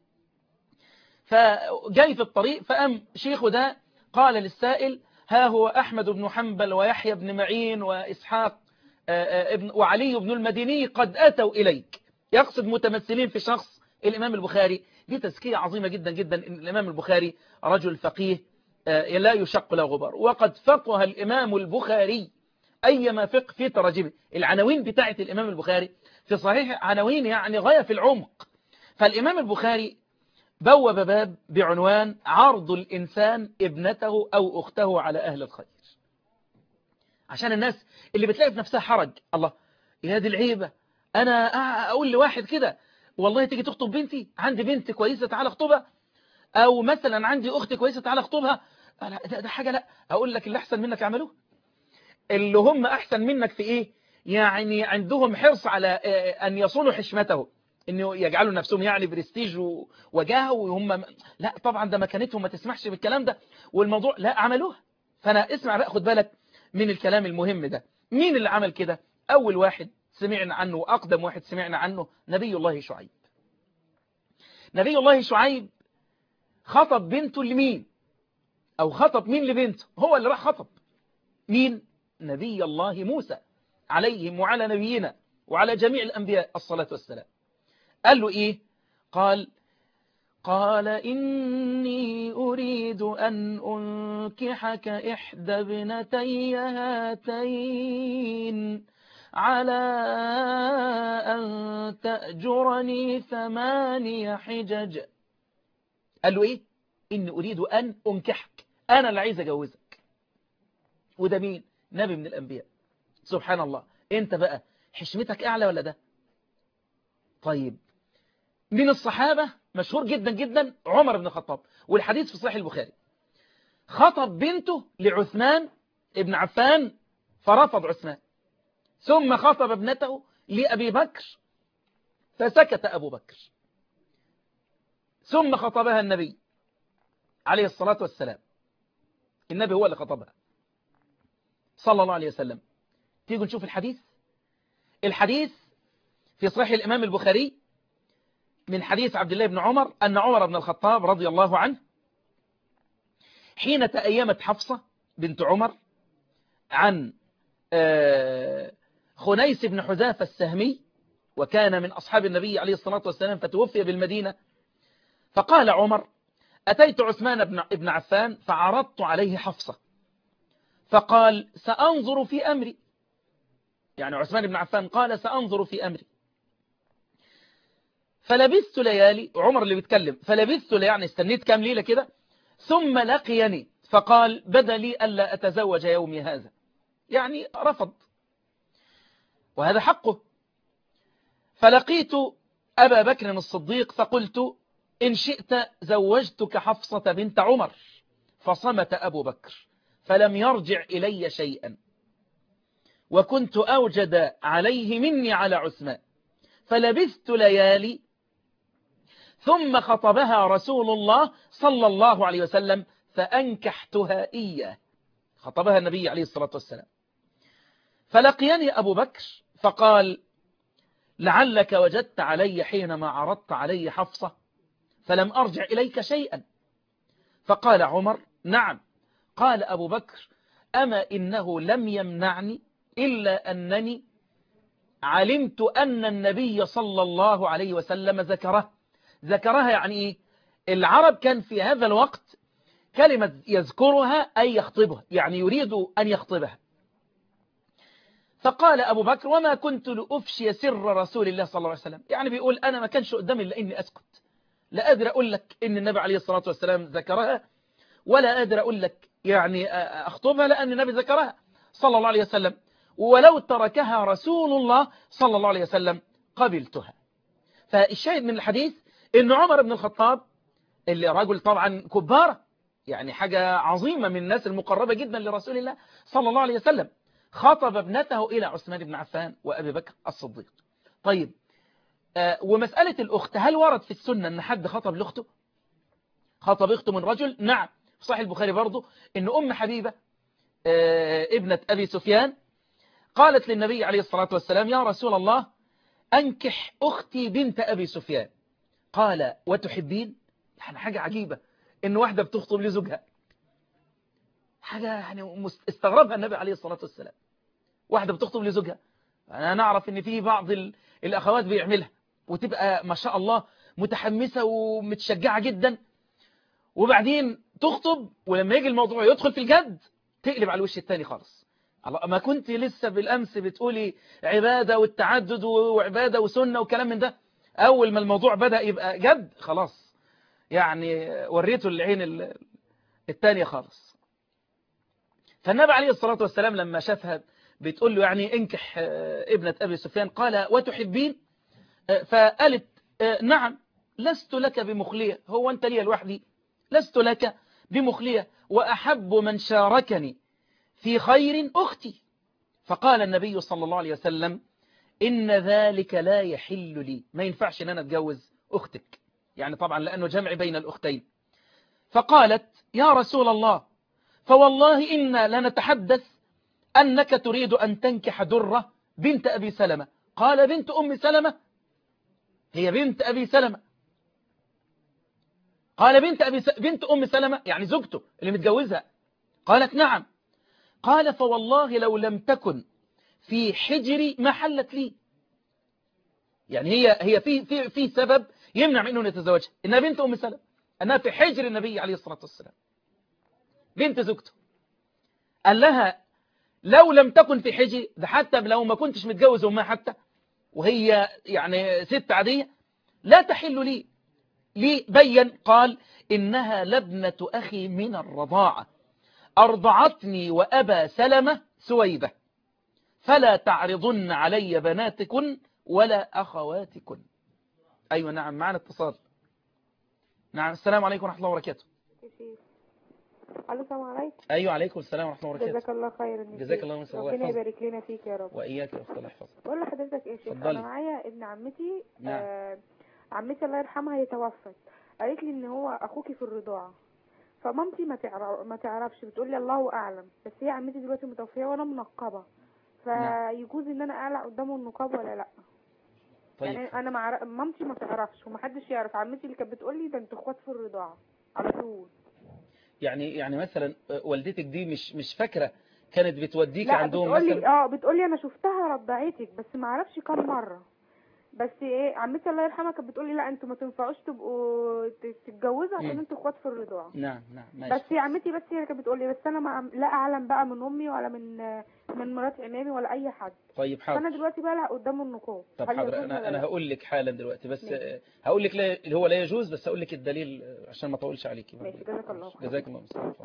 فجاي في الطريق فأم شيخه ده قال للسائل ها هو أحمد بن حنبل ويحيى بن معين وإسحاق ابن وعلي بن المديني قد أتوا إليك يقصد متمثلين في شخص الإمام البخاري دي تزكية عظيمة جدا جدا إن الإمام البخاري رجل فقيه لا يشق له غبار وقد فقه الإمام البخاري أيما فقه في تراجمه العناوين بتاعة الإمام البخاري في صحيح عناوين يعني غاية في العمق فالإمام البخاري بوب باب بعنوان عرض الإنسان ابنته أو أخته على أهل الخير عشان الناس اللي بتلاقي في نفسها حرج الله يا دي العيبة أنا أقول لواحد كده والله تيجي تخطب بنتي عندي بنت كويسة تعالى اخطبها أو مثلا عندي أخت كويسة تعالى اخطبها ده, ده حاجة لا أقول لك اللي أحسن منك عملوه اللي هم أحسن منك في إيه يعني عندهم حرص على أن يصونوا حشمته انه يجعلوا نفسهم يعني برستيج وجاهه وهم لا طبعا ده مكانتهم ما تسمحش بالكلام ده والموضوع لا عملوها فانا اسمع بقى خد بالك من الكلام المهم ده مين اللي عمل كده اول واحد سمعنا عنه واقدم واحد سمعنا عنه نبي الله شعيب نبي الله شعيب خطب بنته لمين او خطب مين لبنته هو اللي راح خطب مين نبي الله موسى عليهم وعلى نبينا وعلى جميع الأنبياء الصلاة والسلام قال له إيه قال قال إني أريد أن أنكحك إحدى ابنتي هاتين على أن تأجرني ثماني حجج قال له إيه إني أريد أن أنكحك أنا اللي عايز أجوزك وده مين نبي من الأنبياء سبحان الله انت بقى حشمتك اعلى ولا ده طيب من الصحابة مشهور جدا جدا عمر بن الخطاب والحديث في صحيح البخاري خطب بنته لعثمان ابن عفان فرفض عثمان ثم خطب ابنته لأبي بكر فسكت أبو بكر ثم خطبها النبي عليه الصلاة والسلام النبي هو اللي خطبها صلى الله عليه وسلم تيجوا نشوف الحديث الحديث في صحيح الإمام البخاري من حديث عبد الله بن عمر أن عمر بن الخطاب رضي الله عنه حين تأيمت حفصة بنت عمر عن خنيس بن حذافة السهمي وكان من أصحاب النبي عليه الصلاة والسلام فتوفي بالمدينة فقال عمر أتيت عثمان بن عفان فعرضت عليه حفصة فقال سأنظر في أمري يعني عثمان بن عفان قال سأنظر في أمري فلبثت ليالي عمر اللي بيتكلم فلبثت ليالي يعني استنيت كام ليلة كده ثم لقيني فقال بدا لي ألا أتزوج يومي هذا يعني رفض وهذا حقه فلقيت أبا بكر الصديق فقلت إن شئت زوجتك حفصة بنت عمر فصمت أبو بكر فلم يرجع إلي شيئا وكنت أوجد عليه مني على عثمان فلبثت ليالي ثم خطبها رسول الله صلى الله عليه وسلم فأنكحتها إياه خطبها النبي عليه الصلاة والسلام فلقيني أبو بكر فقال لعلك وجدت علي حينما عرضت علي حفصة فلم أرجع إليك شيئا فقال عمر نعم قال أبو بكر أما إنه لم يمنعني إلا أنني علمت أن النبي صلى الله عليه وسلم ذكره ذكرها يعني إيه العرب كان في هذا الوقت كلمة يذكرها أي يخطبها يعني يريد أن يخطبها فقال أبو بكر وما كنت لأفشي سر رسول الله صلى الله عليه وسلم يعني بيقول أنا ما كانش قدامي إلا إني أسكت لا أدري أقول لك إن النبي عليه الصلاة والسلام ذكرها ولا أدري أقول لك يعني أخطبها لأن النبي ذكرها صلى الله عليه وسلم ولو تركها رسول الله صلى الله عليه وسلم قبلتها فالشاهد من الحديث إن عمر بن الخطاب اللي رجل طبعا كبارة يعني حاجة عظيمة من الناس المقربة جدا لرسول الله صلى الله عليه وسلم خطب ابنته إلى عثمان بن عفان وأبي بكر الصديق طيب آه ومسألة الأخت هل ورد في السنة أن حد خطب لأخته خطب أخته من رجل نعم في صحيح البخاري برضه أن أم حبيبة آه ابنة أبي سفيان قالت للنبي عليه الصلاة والسلام يا رسول الله أنكح أختي بنت أبي سفيان قال وتحبين يعني حاجة عجيبة إن واحدة بتخطب لزوجها حاجة يعني استغربها النبي عليه الصلاة والسلام واحدة بتخطب لزوجها أنا نعرف إن في بعض الأخوات بيعملها وتبقى ما شاء الله متحمسة ومتشجعة جدا وبعدين تخطب ولما يجي الموضوع يدخل في الجد تقلب على الوش التاني خالص ما كنت لسه بالأمس بتقولي عبادة والتعدد وعبادة وسنة وكلام من ده أول ما الموضوع بدأ يبقى جد خلاص يعني وريته العين التانية خالص فالنبي عليه الصلاة والسلام لما شافها بتقول له يعني انكح ابنة أبي سفيان قال وتحبين فقالت نعم لست لك بمخلية هو أنت لي لوحدي لست لك بمخلية وأحب من شاركني في خير أختي فقال النبي صلى الله عليه وسلم إن ذلك لا يحل لي ما ينفعش أن أنا أتجوز أختك يعني طبعا لأنه جمع بين الأختين فقالت يا رسول الله فوالله إنا لنتحدث أنك تريد أن تنكح درة بنت أبي سلمة قال بنت أم سلمة هي بنت أبي سلمة قال بنت, أبي س... بنت أم سلمة يعني زوجته اللي متجوزها قالت نعم قال فوالله لو لم تكن في حجري ما حلت لي يعني هي هي في في في سبب يمنع منه ان يتزوجها انها بنت ام سلمة انها في حجر النبي عليه الصلاه والسلام بنت زوجته قال لها لو لم تكن في حجري ده حتى لو ما كنتش متجوز امها حتى وهي يعني ست عاديه لا تحل لي لي بين قال انها لابنه اخي من الرضاعه أرضعتني وأبا سلمة سويبة فلا تعرضن علي بناتكن ولا أخواتكن أيوة نعم معنا اتصال نعم السلام عليكم ورحمة الله وبركاته الو السلام عليكم أيوة عليكم السلام ورحمة الله جزاك وبركاته الله خيرا يا جزاك شيخ. الله خير. ربنا ويحفظك. يبارك لنا فيك يا رب وإياك يا أخت الله يحفظك بقول لحضرتك ايه يا شيخ اتفضلي. انا معايا ابن عمتي نعم. آه عمتي الله يرحمها هي توفت قالت لي ان هو اخوكي في الرضاعه فمامتي ما تعرف ما تعرفش بتقول لي الله اعلم بس هي عمتي دلوقتي متوفيه وانا منقبه فيجوز ان انا اقلع قدامه النقاب ولا لا طيب يعني انا مع... مامتي ما تعرفش ومحدش يعرف عمتي اللي كانت بتقول لي ده انتوا اخوات في الرضاعه على طول يعني يعني مثلا آه، والدتك دي مش مش فاكرة كانت بتوديك لا عندهم بتقول لي مثلا اه بتقول لي انا شفتها رضعتك بس ما اعرفش كم مره بس ايه عمتي الله يرحمها كانت بتقول لي لا انتوا ما تنفعوش تبقوا ت- تتجوزوا عشان مم. انتوا اخوات في الرضاعه نعم نعم ماشي بس هي عمتي بس هي اللي كانت بتقول لي بس انا ما لا اعلم بقى من امي ولا من من مرات عمامي ولا اي حد طيب فانا حاضر دلوقتي بقلع قدامه النقاب طب هل حاضر يجوز انا ولا انا لا؟ هقول لك حالا دلوقتي بس ماشي. آه، هقول لك لا اللي هو لا يجوز بس هقول لك الدليل آه، عشان ما اطولش عليكي ماشي، جزاك الله خير. جزاك الله خير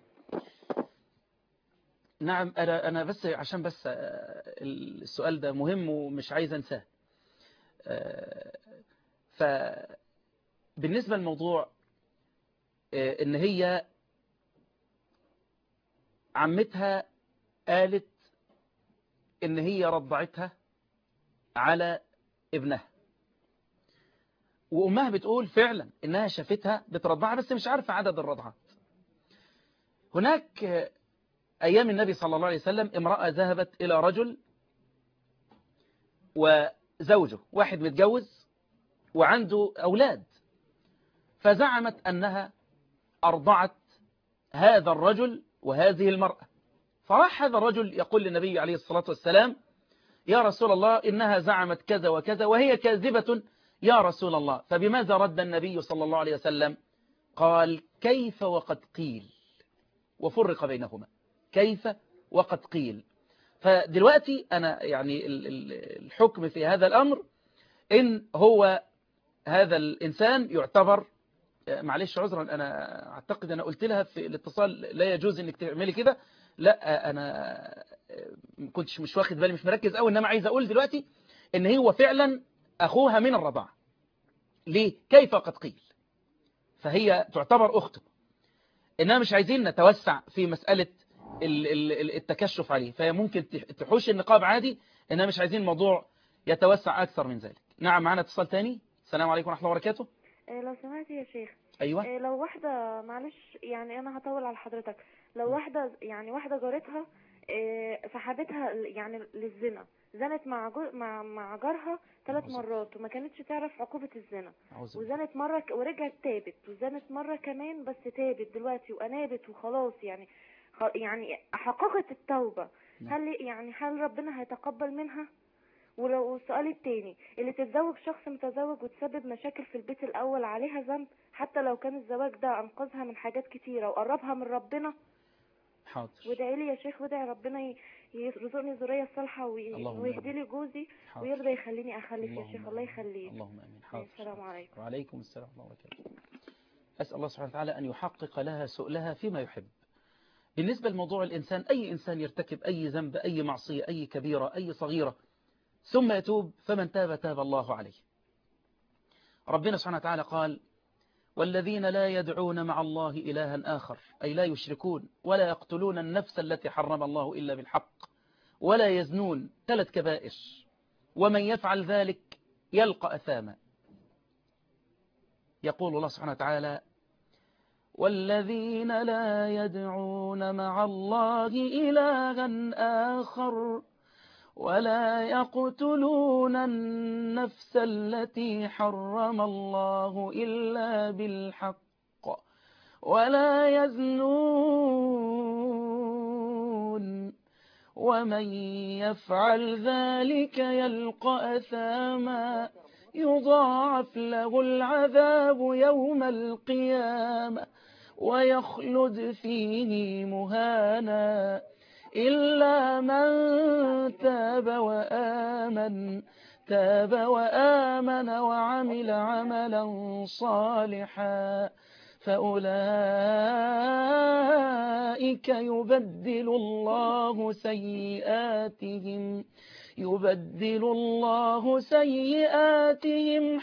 نعم انا انا بس عشان بس آه، السؤال ده مهم ومش عايز انساه آه، فبالنسبه للموضوع آه، ان هي عمتها قالت ان هي رضعتها على ابنها وامها بتقول فعلا انها شافتها بترضعها بس مش عارفه عدد الرضعات هناك آه، ايام النبي صلى الله عليه وسلم امراه ذهبت الى رجل وزوجه واحد متجوز وعنده اولاد فزعمت انها ارضعت هذا الرجل وهذه المراه فراح هذا الرجل يقول للنبي عليه الصلاة والسلام يا رسول الله إنها زعمت كذا وكذا وهي كاذبة يا رسول الله فبماذا رد النبي صلى الله عليه وسلم قال كيف وقد قيل وفرق بينهما كيف وقد قيل فدلوقتي أنا يعني الحكم في هذا الأمر إن هو هذا الإنسان يعتبر معلش عذرا أنا أعتقد أنا قلت لها في الاتصال لا يجوز أنك تعملي كده لا أنا كنتش مش واخد بالي مش مركز أو إنما عايز أقول دلوقتي إن هو فعلا أخوها من الرضاعة ليه كيف قد قيل فهي تعتبر أخته إنما مش عايزين نتوسع في مسألة التكشف عليه فهي ممكن تحوش النقاب عادي إنما مش عايزين الموضوع يتوسع أكثر من ذلك نعم معنا اتصال تاني السلام عليكم ورحمة الله وبركاته إيه لو سمعت يا شيخ أيوة إيه لو واحدة معلش يعني أنا هطول على حضرتك لو واحدة يعني واحدة جارتها إيه سحبتها يعني للزنا زنت مع جو مع مع جارها ثلاث مرات وما كانتش تعرف عقوبة الزنا وزنت مرة ك... ورجعت تابت وزنت مرة كمان بس تابت دلوقتي وأنابت وخلاص يعني خ... يعني حققت التوبة هل يعني هل ربنا هيتقبل منها ولو السؤال التاني اللي تتزوج شخص متزوج وتسبب مشاكل في البيت الأول عليها ذنب حتى لو كان الزواج ده أنقذها من حاجات كتيرة وقربها من ربنا حاضر وادعي لي يا شيخ وادعي ربنا يرزقني ذريه صالحه ويهدي لي جوزي حاضر. ويرضى يخليني اخلف يا شيخ اللهم الله آمين. يخليك اللهم امين حاضر السلام عليكم وعليكم السلام ورحمه الله وبركاته اسال الله سبحانه وتعالى ان يحقق لها سؤلها فيما يحب بالنسبه لموضوع الانسان اي انسان يرتكب اي ذنب اي معصيه اي كبيره اي صغيره ثم يتوب فمن تاب تاب الله عليه ربنا سبحانه وتعالى قال والذين لا يدعون مع الله إلها آخر أي لا يشركون ولا يقتلون النفس التي حرم الله إلا بالحق ولا يزنون ثلاث كبائر ومن يفعل ذلك يلقى أثاما يقول الله سبحانه وتعالى والذين لا يدعون مع الله إلها آخر ولا يقتلون النفس التي حرم الله إلا بالحق ولا يزنون ومن يفعل ذلك يلقى أثاما يضاعف له العذاب يوم القيامة ويخلد فيه مهانا إلا من تاب وآمن تاب وآمن وعمل عملا صالحا فأولئك يبدل الله سيئاتهم يبدل الله سيئاتهم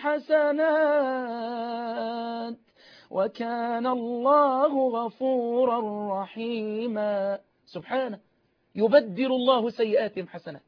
حسنات وكان الله غفورا رحيما سبحانه يبدل الله سيئاتهم حسنات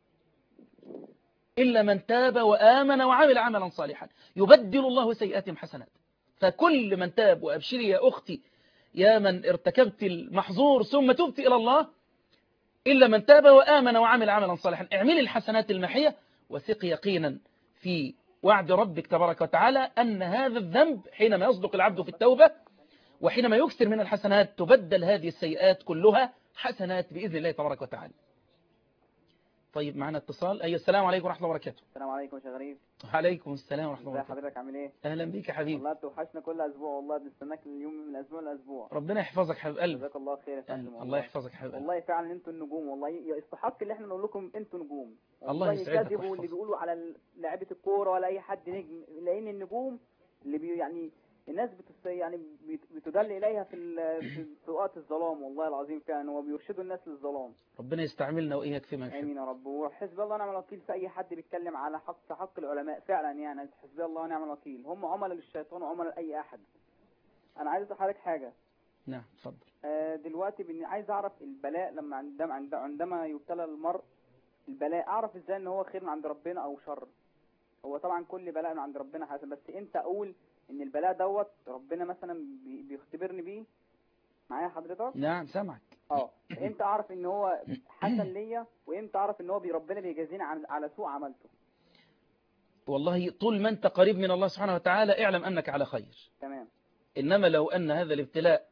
إلا من تاب وآمن وعمل عملا صالحا يبدل الله سيئاتهم حسنات فكل من تاب وأبشري يا أختي يا من ارتكبت المحظور ثم تبت إلى الله إلا من تاب وآمن وعمل عملا صالحا اعملي الحسنات المحية وثق يقينا في وعد ربك تبارك وتعالى أن هذا الذنب حينما يصدق العبد في التوبة وحينما يكثر من الحسنات تبدل هذه السيئات كلها حسنات بإذن الله تبارك وتعالى طيب معنا اتصال أي السلام عليكم ورحمة الله وبركاته السلام عليكم يا شيخ غريب وعليكم السلام ورحمة الله ازي وبركاته حضرتك عامل ايه أهلا بيك يا حبيبي والله توحشنا كل اسبوع والله بنستناك اليوم من اسبوع لاسبوع ربنا يحفظك حبيب قلبي جزاك الله خير يا فندم أهلا. الله يحفظك حبيب قلبي والله فعلا انتوا النجوم والله يستحق اللي احنا نقول لكم انتوا نجوم الله والله يسعدك يكذبوا اللي ويحفظك. بيقولوا على لعيبه الكوره ولا اي حد نجم لان النجوم اللي بي يعني الناس بتس يعني بت- بتدل اليها في ال- في في وقت الظلام والله العظيم فعلا هو بيرشدوا الناس للظلام ربنا يستعملنا وإياك فيما يحب امين يا رب وحسبي الله ونعم الوكيل في اي حد بيتكلم على حق في حق العلماء فعلا يعني حسبي الله ونعم الوكيل هم عملاء للشيطان وعملاء لاي احد انا عايز اسال حضرتك حاجه نعم اتفضل آه، دلوقتي بن- عايز اعرف البلاء لما عندما عند- عندما يبتلى المرء البلاء اعرف ازاي ان هو خير من عند ربنا او شر هو طبعا كل بلاء من عند ربنا حسن بس امتى اقول ان البلاء دوت ربنا مثلا بي- بيختبرني بيه معايا حضرتك نعم سامعك اه امتى اعرف ان هو حسن ليا وامتى اعرف ان هو بي- ربنا بيجازيني عن- على سوء عملته والله طول ما أنت قريب من الله سبحانه وتعالى اعلم أنك على خير تمام إنما لو أن هذا الابتلاء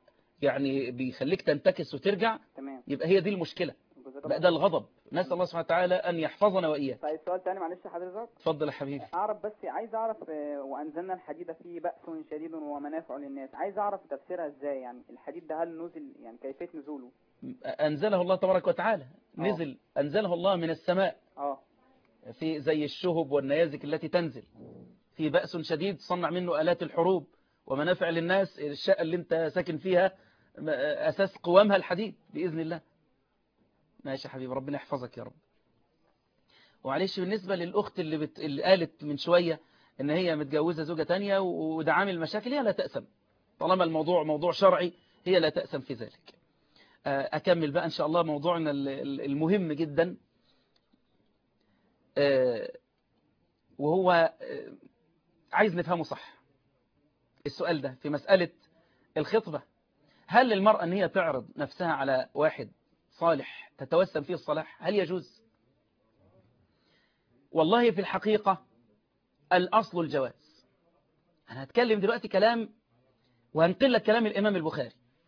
يعني بيخليك تنتكس وترجع تمام يبقى هي دي المشكلة جزاك بقى الله ده الغضب نسأل الله سبحانه وتعالى أن يحفظنا وإياك طيب سؤال تاني معلش حضرتك اتفضل يا حبيبي اعرف بس عايز اعرف آه، وانزلنا الحديد فيه بأس شديد ومنافع للناس عايز اعرف تفسيرها ازاي يعني الحديد ده هل نزل يعني كيفية نزوله أنزله الله تبارك وتعالى نزل أنزله الله من السماء اه في زي الشهب والنيازك التي تنزل في بأس شديد صنع منه آلات الحروب ومنافع للناس الشقة اللي انت ساكن فيها م- أساس قوامها الحديد بإذن الله ماشي يا حبيبي ربنا يحفظك يا رب وعليش بالنسبة للأخت اللي, بت... اللي قالت من شوية إن هي متجوزة زوجة تانية و- وده عامل مشاكل هي لا تأسم طالما الموضوع موضوع شرعي هي لا تأسم في ذلك آه، أكمل بقى إن شاء الله موضوعنا ال- ال- المهم جدا آه، وهو آه، عايز نفهمه صح السؤال ده في مسألة الخطبة هل للمرأة أن هي تعرض نفسها على واحد صالح تتوسم فيه الصلاح هل يجوز والله في الحقيقة الأصل الجواز أنا هتكلم دلوقتي كلام وهنقل لك كلام الإمام البخاري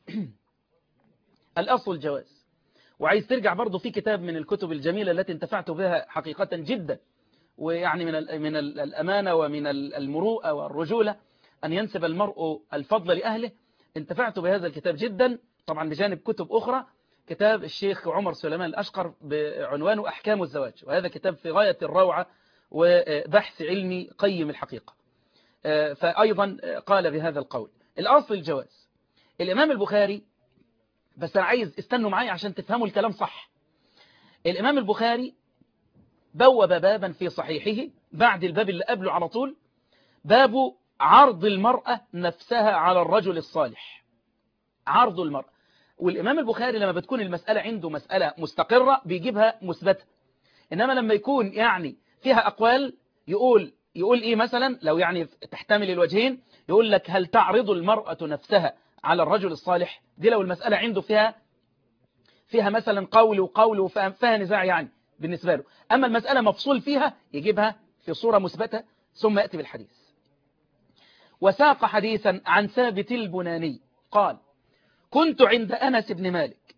الأصل الجواز وعايز ترجع برضو في كتاب من الكتب الجميلة التي انتفعت بها حقيقة جدا ويعني من ال- من ال- الأمانة ومن ال- المروءة والرجولة أن ينسب المرء الفضل لأهله انتفعت بهذا الكتاب جدا طبعا بجانب كتب أخرى كتاب الشيخ عمر سليمان الأشقر بعنوانه أحكام الزواج وهذا كتاب في غاية الروعة وبحث علمي قيم الحقيقة آه، فأيضا قال بهذا القول الأصل الجواز الإمام البخاري بس أنا عايز استنوا معايا عشان تفهموا الكلام صح الإمام البخاري بوب بابا في صحيحه بعد الباب اللي قبله على طول باب عرض المرأة نفسها على الرجل الصالح عرض المرأة والإمام البخاري لما بتكون المسألة عنده مسألة مستقرة بيجيبها مثبتة إنما لما يكون يعني فيها أقوال يقول يقول إيه مثلا لو يعني تحتمل الوجهين يقول لك هل تعرض المرأة نفسها على الرجل الصالح دي لو المسألة عنده فيها فيها مثلا قول وقول وفهم- فيها نزاع يعني بالنسبة له أما المسألة مفصول فيها يجيبها في صورة مثبتة ثم يأتي بالحديث وساق حديثا عن ثابت البناني قال كنت عند أنس بن مالك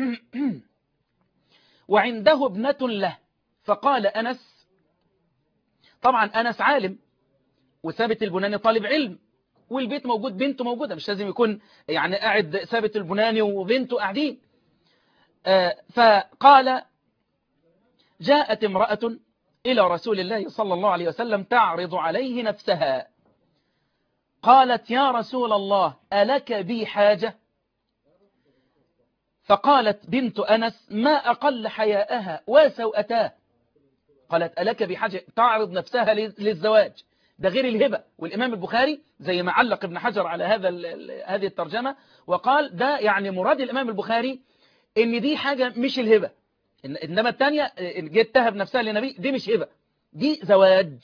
وعنده ابنة له فقال أنس طبعا أنس عالم وثابت البناني طالب علم والبيت موجود بنته موجودة مش لازم يكون يعني قاعد ثابت البناني وبنته قاعدين آه، فقال جاءت امرأة إلى رسول الله صلى الله عليه وسلم تعرض عليه نفسها قالت يا رسول الله ألك بي حاجة فقالت بنت أنس ما أقل حياءها وسوءتاه قالت ألك بحاجة تعرض نفسها للزواج ده غير الهبة والإمام البخاري زي ما علق ابن حجر على هذا ال- ال- هذه الترجمة وقال ده يعني مراد الإمام البخاري إن دي حاجة مش الهبة إن- إنما الثانية إن جيت تهب نفسها للنبي دي مش هبة دي زواج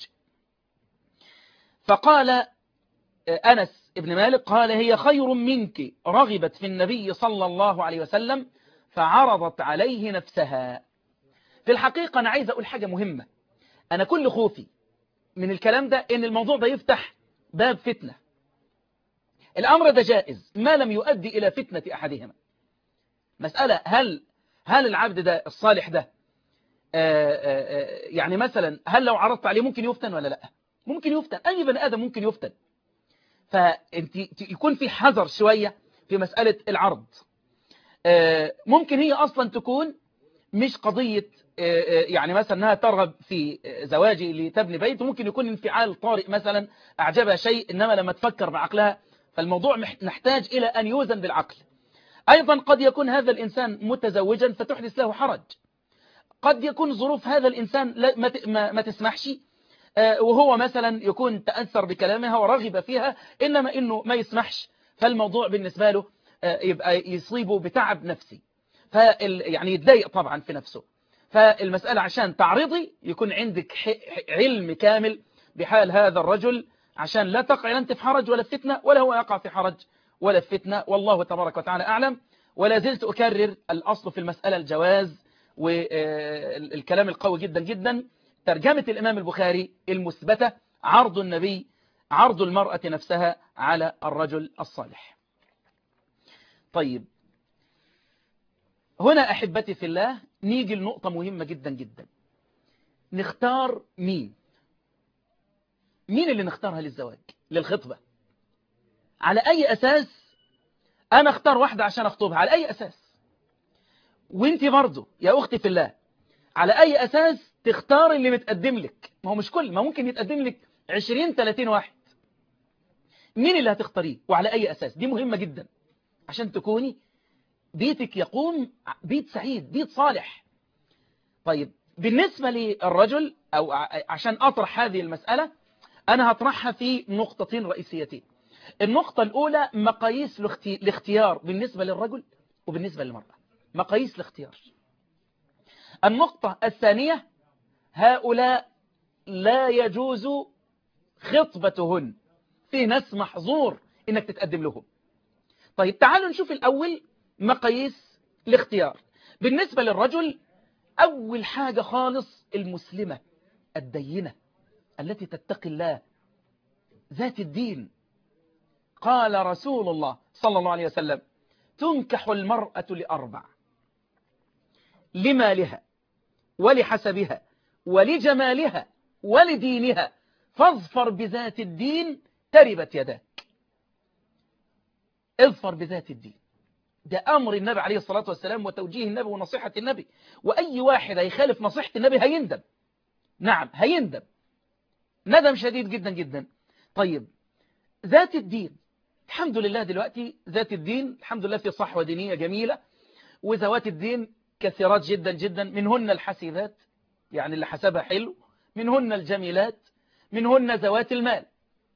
فقال أنس ابن مالك قال هي خير منك رغبت في النبي صلى الله عليه وسلم فعرضت عليه نفسها في الحقيقة أنا عايز أقول حاجة مهمة أنا كل خوفي من الكلام ده إن الموضوع ده يفتح باب فتنة الأمر ده جائز ما لم يؤدي إلى فتنة أحدهما مسألة هل هل العبد ده الصالح ده آآ آآ يعني مثلا هل لو عرضت عليه ممكن يفتن ولا لا ممكن يفتن أي بني آدم ممكن يفتن فانت يكون في حذر شوية في مسألة العرض آه، ممكن هي أصلا تكون مش قضية آه، آه، يعني مثلا أنها ترغب في آه، زواجي لتبني بيت ممكن يكون انفعال طارئ مثلا أعجبها شيء إنما لما تفكر بعقلها فالموضوع مح- نحتاج إلى أن يوزن بالعقل أيضا قد يكون هذا الإنسان متزوجا فتحدث له حرج قد يكون ظروف هذا الإنسان لا- ما ت- ما- ما تسمحش آه، وهو مثلا يكون تأثر بكلامها ورغب فيها إنما إنه ما يسمحش فالموضوع بالنسبة له آه، يبقى يصيبه بتعب نفسي فال يعني يتضايق طبعا في نفسه فالمسألة عشان تعرضي يكون عندك ح- ح- علم كامل بحال هذا الرجل عشان لا تقع أنت في حرج ولا في فتنة ولا هو يقع في حرج ولا في فتنة والله تبارك وتعالى أعلم ولا زلت أكرر الأصل في المسألة الجواز والكلام القوي جدا جدا ترجمة الإمام البخاري المثبتة عرض النبي عرض المرأة نفسها على الرجل الصالح طيب هنا أحبتي في الله نيجي لنقطة مهمة جدا جدا نختار مين مين اللي نختارها للزواج للخطبة على أي أساس أنا اختار واحدة عشان أخطبها على أي أساس وانت برضو يا أختي في الله على أي أساس تختار اللي متقدم لك ما هو مش كل ما ممكن يتقدم لك 20 30 واحد مين اللي هتختاريه وعلى أي أساس دي مهمة جدا عشان تكوني بيتك يقوم بيت سعيد بيت صالح طيب بالنسبة للرجل أو عشان أطرح هذه المسألة أنا هطرحها في نقطتين رئيسيتين النقطة الأولى مقاييس الاختيار بالنسبة للرجل وبالنسبة للمرأة مقاييس الاختيار النقطة الثانية هؤلاء لا يجوز خطبتهن في ناس محظور انك تتقدم لهم طيب تعالوا نشوف الأول مقاييس الاختيار بالنسبة للرجل أول حاجة خالص المسلمة الدينة التي تتقي الله ذات الدين قال رسول الله صلى الله عليه وسلم تنكح المرأة لأربع لمالها ولحسبها ولجمالها ولدينها فاظفر بذات الدين تربت يداك اظفر بذات الدين ده أمر النبي عليه الصلاة والسلام وتوجيه النبي ونصيحة النبي وأي واحد هيخالف نصيحة النبي هيندم نعم هيندم ندم شديد جدا جدا طيب ذات الدين الحمد لله دلوقتي ذات الدين الحمد لله في صحوة دينية جميلة وذوات الدين كثيرات جدا جدا منهن الحسيبات يعني اللي حسبها حلو منهن الجميلات منهن ذوات المال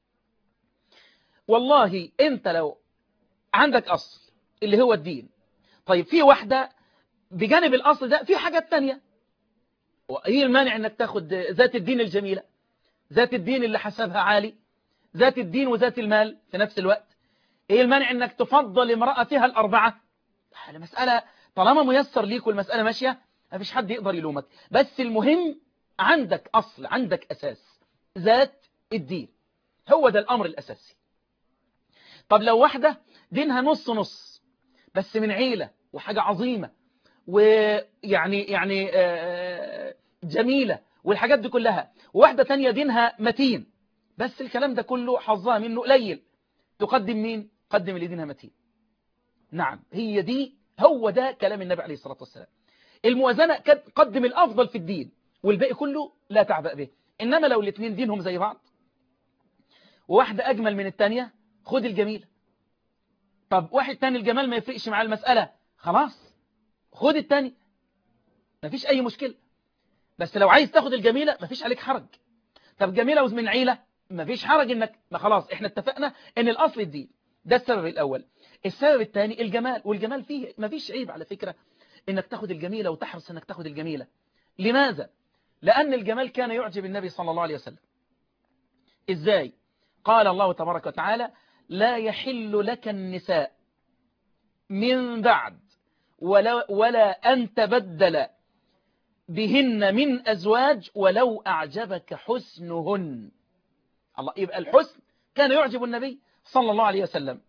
والله انت لو عندك أصل اللي هو الدين طيب في واحدة بجانب الأصل ده في حاجات تانية وإيه المانع انك تاخد ذات الدين الجميلة ذات الدين اللي حسبها عالي ذات الدين وذات المال في نفس الوقت ايه المانع انك تفضل امرأة فيها الأربعة المسألة طالما ميسر ليك والمسألة ماشية مفيش حد يقدر يلومك بس المهم عندك أصل عندك أساس ذات الدين هو ده الأمر الأساسي طب لو واحدة دينها نص نص بس من عيلة وحاجة عظيمة ويعني يعني جميلة والحاجات دي كلها وواحدة تانية دينها متين بس الكلام ده كله حظها منه قليل تقدم مين قدم اللي دينها متين نعم هي دي هو ده كلام النبي عليه الصلاة والسلام الموازنة قدم الأفضل في الدين والباقي كله لا تعبأ به إنما لو الاثنين دينهم زي بعض وواحدة أجمل من الثانية خد الجميلة طب واحد تاني الجمال ما يفرقش مع المسألة خلاص خد التاني مفيش أي مشكلة بس لو عايز تاخد الجميلة مفيش عليك حرج طب جميلة من عيلة مفيش حرج انك ما خلاص احنا اتفقنا ان الاصل الدين ده السبب الاول السبب الثاني الجمال والجمال فيه مفيش عيب على فكرة انك تاخد الجميلة وتحرص انك تاخد الجميلة لماذا لان الجمال كان يعجب النبي صلى الله عليه وسلم ازاي قال الله تبارك وتعالى لا يحل لك النساء من بعد ولا, ولا أن تبدل بهن من أزواج ولو أعجبك حسنهن الله يبقى الحسن كان يعجب النبي صلى الله عليه وسلم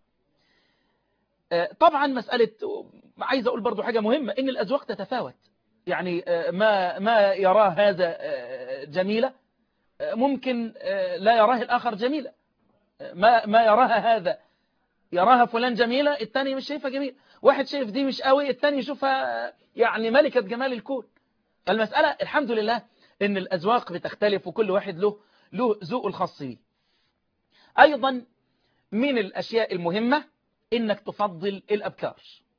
طبعا مسألة عايز أقول برضو حاجة مهمة إن الأزواج تتفاوت يعني ما ما يراه هذا جميلة ممكن لا يراه الآخر جميلة ما ما يراها هذا يراها فلان جميلة الثاني مش شايفها جميلة واحد شايف دي مش قوي الثاني يشوفها يعني ملكة جمال الكون المسألة الحمد لله ان الأذواق بتختلف وكل واحد له له ذوق الخاص به أيضا من الأشياء المهمة إنك تفضل الأبكار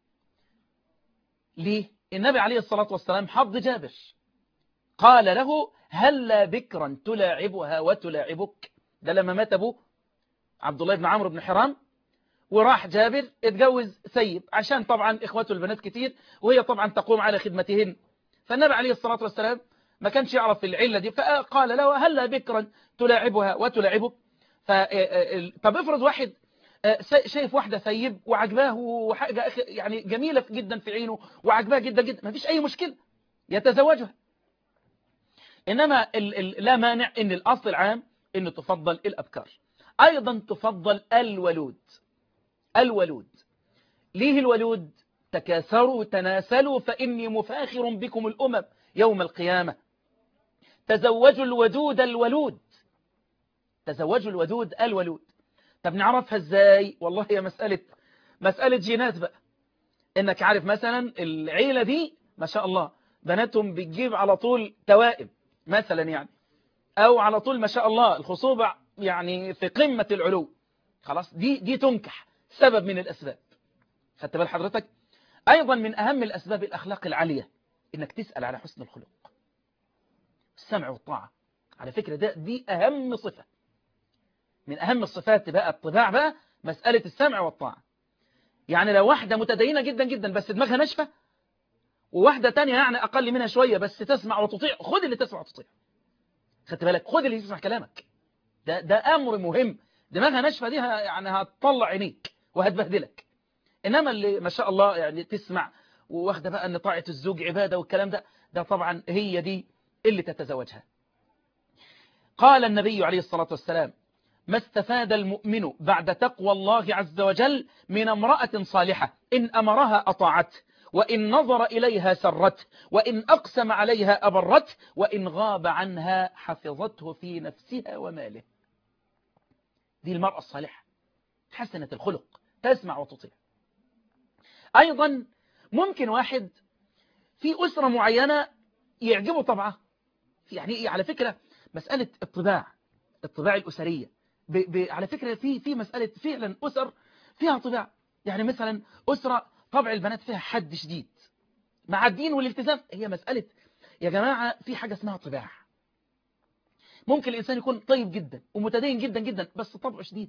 ليه؟ النبي عليه الصلاة والسلام حض جابر قال له هلا بكرا تلاعبها وتلاعبك ده لما مات أبوه عبد الله بن عمرو بن حرام وراح جابر اتجوز سيب عشان طبعا إخواته البنات كتير وهي طبعا تقوم على خدمتهن فالنبي عليه الصلاة والسلام ما كانش يعرف العلة دي فقال له هلا بكرا تلاعبها وتلاعبك طب افرض واحد شايف واحدة ثيب وعجباه وحاجة يعني جميلة جدا في عينه وعجباه جدا جدا ما فيش أي مشكلة يتزوجها إنما لا مانع إن الأصل العام إن تفضل الأبكار أيضا تفضل الولود الولود ليه الولود تكاثروا تناسلوا فإني مفاخر بكم الأمم يوم القيامة تزوجوا الودود الولود تزوجوا الودود الولود طب نعرفها ازاي والله هي مسألة مسألة جينات بقى انك عارف مثلا العيلة دي ما شاء الله بناتهم بتجيب على طول توائم مثلا يعني او على طول ما شاء الله الخصوبة يعني في قمة العلو خلاص دي دي تنكح سبب من الاسباب خدت بال حضرتك ايضا من اهم الاسباب الاخلاق العالية انك تسأل على حسن الخلق السمع والطاعة على فكرة ده دي اهم صفة من اهم الصفات بقى الطباع بقى مسألة السمع والطاعة يعني لو واحدة متدينة جدا جدا بس دماغها ناشفة وواحدة تانية يعني أقل منها شوية بس تسمع وتطيع خد اللي تسمع وتطيع خدت بالك خد اللي يسمع كلامك ده ده أمر مهم دماغها ناشفة دي ه- يعني هتطلع عينيك وهتبهدلك إنما اللي ما شاء الله يعني تسمع واخدة بقى أن طاعة الزوج عبادة والكلام ده ده طبعا هي دي اللي تتزوجها قال النبي عليه الصلاة والسلام ما استفاد المؤمن بعد تقوى الله عز وجل من امرأة صالحة إن أمرها أطاعته وإن نظر إليها سرته وإن أقسم عليها أبرته وإن غاب عنها حفظته في نفسها وماله دي المرأة الصالحة حسنة الخلق تسمع وتطيع أيضا ممكن واحد في أسرة معينة يعجبه طبعه يعني على فكرة مسألة الطباع الطباع الأسرية ب ب على فكرة في في مسألة فعلا أسر فيها طباع يعني مثلا أسرة طبع البنات فيها حد شديد مع الدين والالتزام هي مسألة يا جماعة في حاجة اسمها طباع ممكن الإنسان يكون طيب جدا ومتدين جدا جدا بس طبعه شديد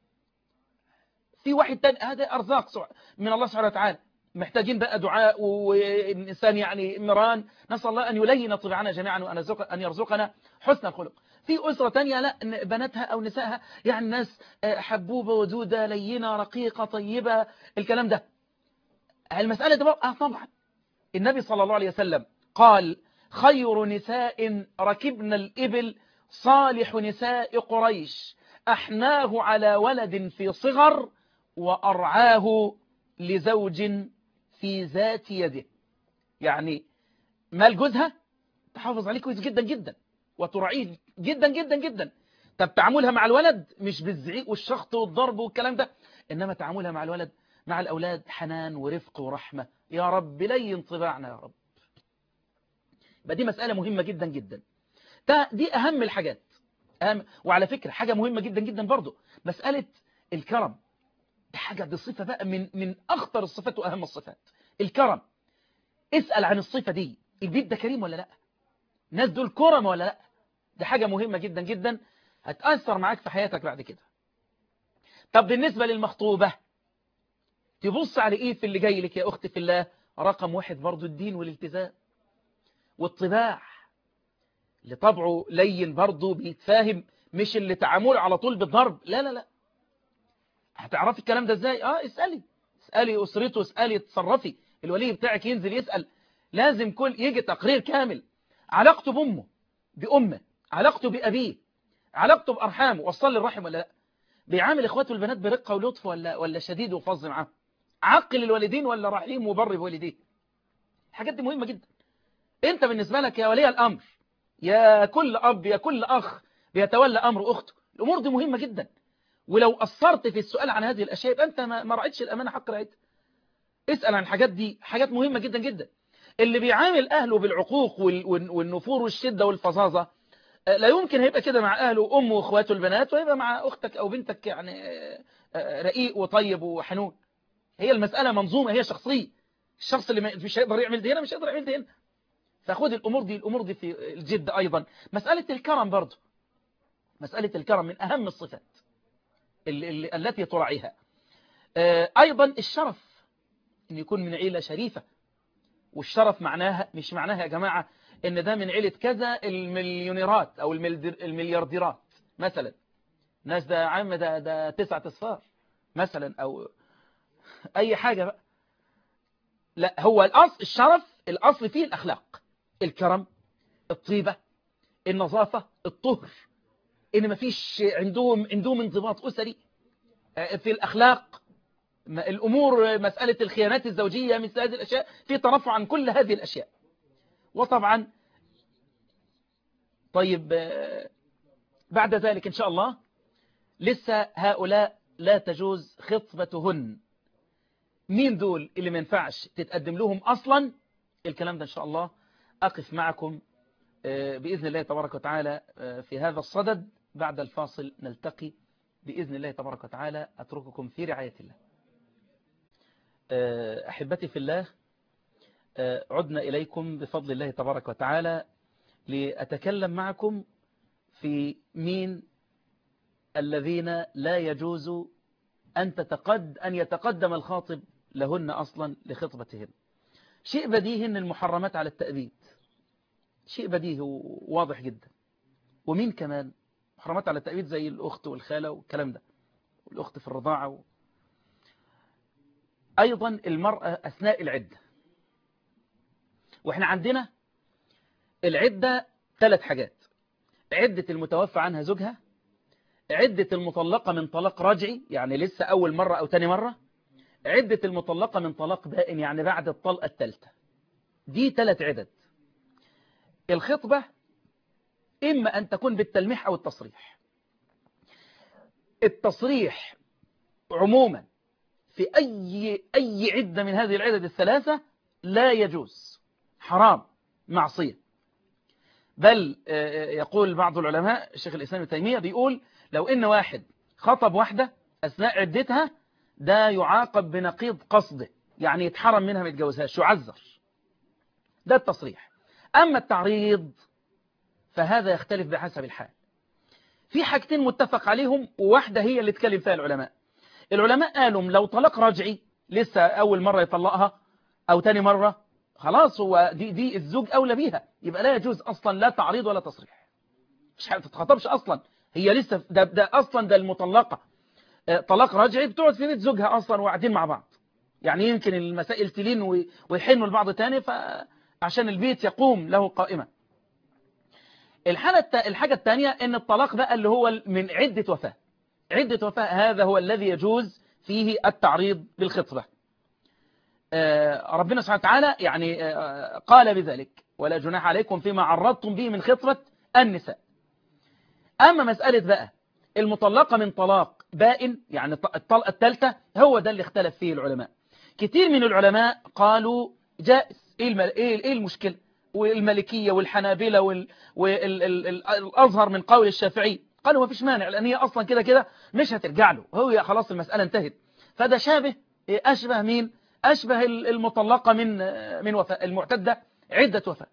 في واحد تاني هذا أرزاق سع- من الله سبحانه وتعالى محتاجين بقى دعاء والإنسان يعني مران نسأل الله أن يلين طبعنا جميعا وأن يرزق- أن يرزقنا حسن الخلق في أسرة تانية لا إن بناتها أو نسائها يعني ناس آه، حبوبة ودودة لينة رقيقة طيبة الكلام ده المسألة ده بقى- آه طبعا النبي صلى الله عليه وسلم قال خير نساء ركبن الإبل صالح نساء قريش أحناه على ولد في صغر وأرعاه لزوج في ذات يده يعني مال جوزها تحافظ عليه كويس جدا جدا وتراعيه جدا جدا جدا طب تعاملها مع الولد مش بالزعيق والشخط والضرب والكلام ده إنما تعاملها مع الولد مع الأولاد حنان ورفق ورحمة يا رب لين طباعنا يا رب يبقى دي مسألة مهمة جدا جدا ده دي أهم الحاجات أهم وعلى فكرة حاجة مهمة جدا جدا برضو مسألة الكرم دي حاجة دي صفة بقى من من أخطر الصفات وأهم الصفات الكرم اسأل عن الصفة دي البيت ده كريم ولا لا الناس دول كرم ولا لا دي حاجة مهمة جدا جدا هتأثر معاك في حياتك بعد كده طب بالنسبة للمخطوبة تبص على ايه في اللي جاي لك يا اختي في الله رقم واحد برضو الدين والالتزام والطباع اللي طبعه لين برضو بيتفاهم مش اللي تعامله على طول بالضرب لا لا لا هتعرفي الكلام ده ازاي اه اسألي اسألي اسرته اسألي تصرفي الولي بتاعك ينزل يسأل لازم كل يجي تقرير كامل علاقته بامه بامه علاقته بابيه علاقته بارحامه وصل لي الرحم ولا لا بيعامل اخواته البنات برقه ولطف ولا ولا شديد وفظ معاهم عقل الوالدين ولا رحيم وبر بوالديه الحاجات دي مهمه جدا انت بالنسبه لك يا ولي الامر يا كل اب يا كل اخ بيتولى امر اخته الامور دي مهمه جدا ولو قصرت في السؤال عن هذه الاشياء يبقى انت ما ما رعيتش الامانه حق رعايتها اسال عن الحاجات دي حاجات مهمه جدا جدا اللي بيعامل اهله بالعقوق وال- وال- والنفور والشده والفظاظه آه، لا يمكن هيبقى كده مع اهله وامه واخواته البنات ويبقى مع اختك او بنتك يعني آه، آه، رقيق وطيب وحنون هي المساله منظومه هي شخصيه الشخص اللي ما- مش هيقدر يعمل دي هنا مش هيقدر يعمل دي هنا فخد الامور دي الامور دي في الجد ايضا مساله الكرم برضه مساله الكرم من اهم الصفات اللي اللي التي تراعيها آه، ايضا الشرف ان يكون من عيله شريفه والشرف معناها مش معناها يا جماعه ان ده من عيله كذا المليونيرات او الملدر- المليارديرات مثلا ناس ده عم ده ده تسعة اصفار مثلا او اي حاجه بقى لا هو الاصل الشرف الاصل فيه الاخلاق الكرم الطيبه النظافه الطهر ان مفيش عندهم عندهم انضباط اسري آه، في الاخلاق ما الأمور مسألة الخيانات الزوجية مثل هذه الأشياء في ترفع عن كل هذه الأشياء وطبعا طيب آه، بعد ذلك إن شاء الله لسه هؤلاء لا تجوز خطبتهن مين دول اللي ما ينفعش تتقدم لهم أصلا الكلام ده إن شاء الله أقف معكم آه، بإذن الله تبارك وتعالى آه، في هذا الصدد بعد الفاصل نلتقي بإذن الله تبارك وتعالى أترككم في رعاية الله آه، أحبتي في الله آه، عدنا إليكم بفضل الله تبارك وتعالى لأتكلم معكم في مين الذين لا يجوز أن تتقد أن يتقدم الخاطب لهن أصلا لخطبتهن شيء بديهي أن المحرمات على التأبيد شيء بديهي وواضح جدا ومين كمان محرمات على التأبيد زي الأخت والخالة والكلام ده والأخت في الرضاعة و... أيضا المرأة أثناء العدة وإحنا عندنا العدة ثلاث حاجات عدة المتوفى عنها زوجها عدة المطلقة من طلاق رجعي يعني لسه أول مرة أو تاني مرة عدة المطلقة من طلاق دائم يعني بعد الطلقة الثالثة دي ثلاث عدد الخطبة إما أن تكون بالتلميح أو التصريح التصريح عموما في أي, أي عدة من هذه العدد الثلاثة لا يجوز حرام معصية بل يقول بعض العلماء الشيخ الإسلام ابن تيمية بيقول لو إن واحد خطب واحدة أثناء عدتها ده يعاقب بنقيض قصده يعني يتحرم منها ما يتجوزهاش يعذر ده التصريح أما التعريض فهذا يختلف بحسب الحال في حاجتين متفق عليهم وواحدة هي اللي اتكلم فيها العلماء العلماء قالوا لو طلاق رجعي لسه أول مرة يطلقها أو تاني مرة خلاص هو دي, دي الزوج أولى بيها يبقى لا يجوز أصلا لا تعريض ولا تصريح مش تتخطبش أصلا هي لسه ده, ده أصلا ده المطلقة طلاق رجعي بتقعد في بيت زوجها أصلا وقاعدين مع بعض يعني يمكن المسائل تلين ويحنوا لبعض تاني فعشان البيت يقوم له قائمة الحالة الحاجة الثانية ان الطلاق بقى اللي هو من عدة وفاة عدة وفاة هذا هو الذي يجوز فيه التعريض بالخطبة ربنا سبحانه وتعالى يعني قال بذلك ولا جناح عليكم فيما عرضتم به من خطبة النساء أما مسألة بقى المطلقة من طلاق بائن يعني الطلقة الثالثة هو ده اللي اختلف فيه العلماء كتير من العلماء قالوا جائز ايه المشكلة والمالكية والحنابلة وال... والأظهر من قول الشافعي قالوا ما فيش مانع لأن هي أصلا كده كده مش هترجع له هو خلاص المسألة انتهت فده شابه أشبه مين أشبه المطلقة من من وفاة المعتدة عدة وفاة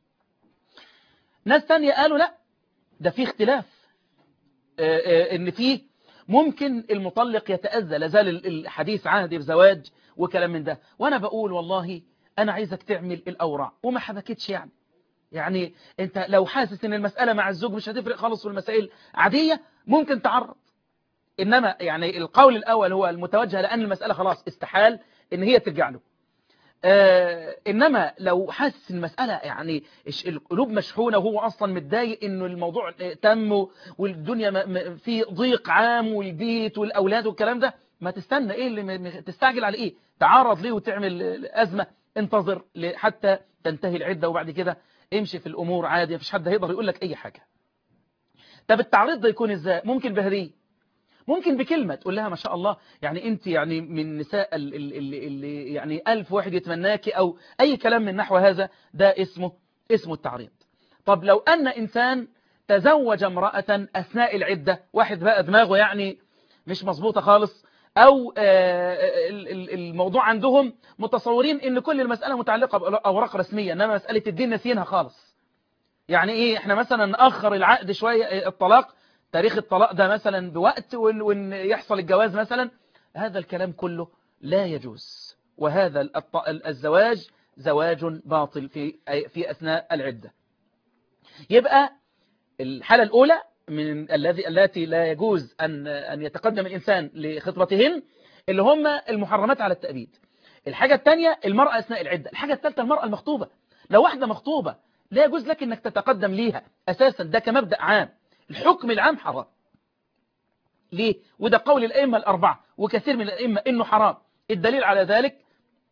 ناس تانية قالوا لا ده في اختلاف ان في ممكن المطلق يتأذى لازال الحديث عهد بزواج وكلام من ده وانا بقول والله انا عايزك تعمل الاوراق وما حبكتش يعني يعني انت لو حاسس ان المسألة مع الزوج مش هتفرق خالص والمسائل عادية ممكن تعرض انما يعني القول الاول هو المتوجه لان المسألة خلاص استحال ان هي ترجع له آه انما لو حاسس المسألة يعني القلوب مشحونة وهو اصلا متضايق انه الموضوع تم والدنيا في ضيق عام والبيت والاولاد والكلام ده ما تستنى ايه اللي تستعجل على ايه تعرض ليه وتعمل ازمة انتظر حتى تنتهي العدة وبعد كده امشي في الامور عادي مفيش حد هيقدر يقول لك اي حاجة طب التعريض ده يكون ازاي ممكن بهديه ممكن بكلمة تقول لها ما شاء الله يعني انت يعني من النساء اللي, اللي يعني ألف واحد يتمناكي أو أي كلام من نحو هذا ده اسمه اسمه التعريض طب لو أن إنسان تزوج امرأة أثناء العدة واحد بقى دماغه يعني مش مظبوطة خالص أو الموضوع عندهم متصورين ان كل المسألة متعلقة بأوراق رسمية إنما مسألة الدين نسينها خالص يعني إيه إحنا مثلا نأخر العقد شوية الطلاق تاريخ الطلاق ده مثلا بوقت وان يحصل الجواز مثلا هذا الكلام كله لا يجوز وهذا الزواج زواج باطل في في أثناء العدة يبقى الحالة الأولى من الذي التي لا يجوز أن أن يتقدم الإنسان لخطبتهن اللي هم المحرمات على التأبيد الحاجة الثانية المرأة أثناء العدة الحاجة الثالثة المرأة المخطوبة لو واحدة مخطوبة لا يجوز لك أنك تتقدم ليها أساسا ده كمبدأ عام الحكم العام حرام ليه وده قول الأئمة الأربعة وكثير من الأئمة إنه حرام الدليل على ذلك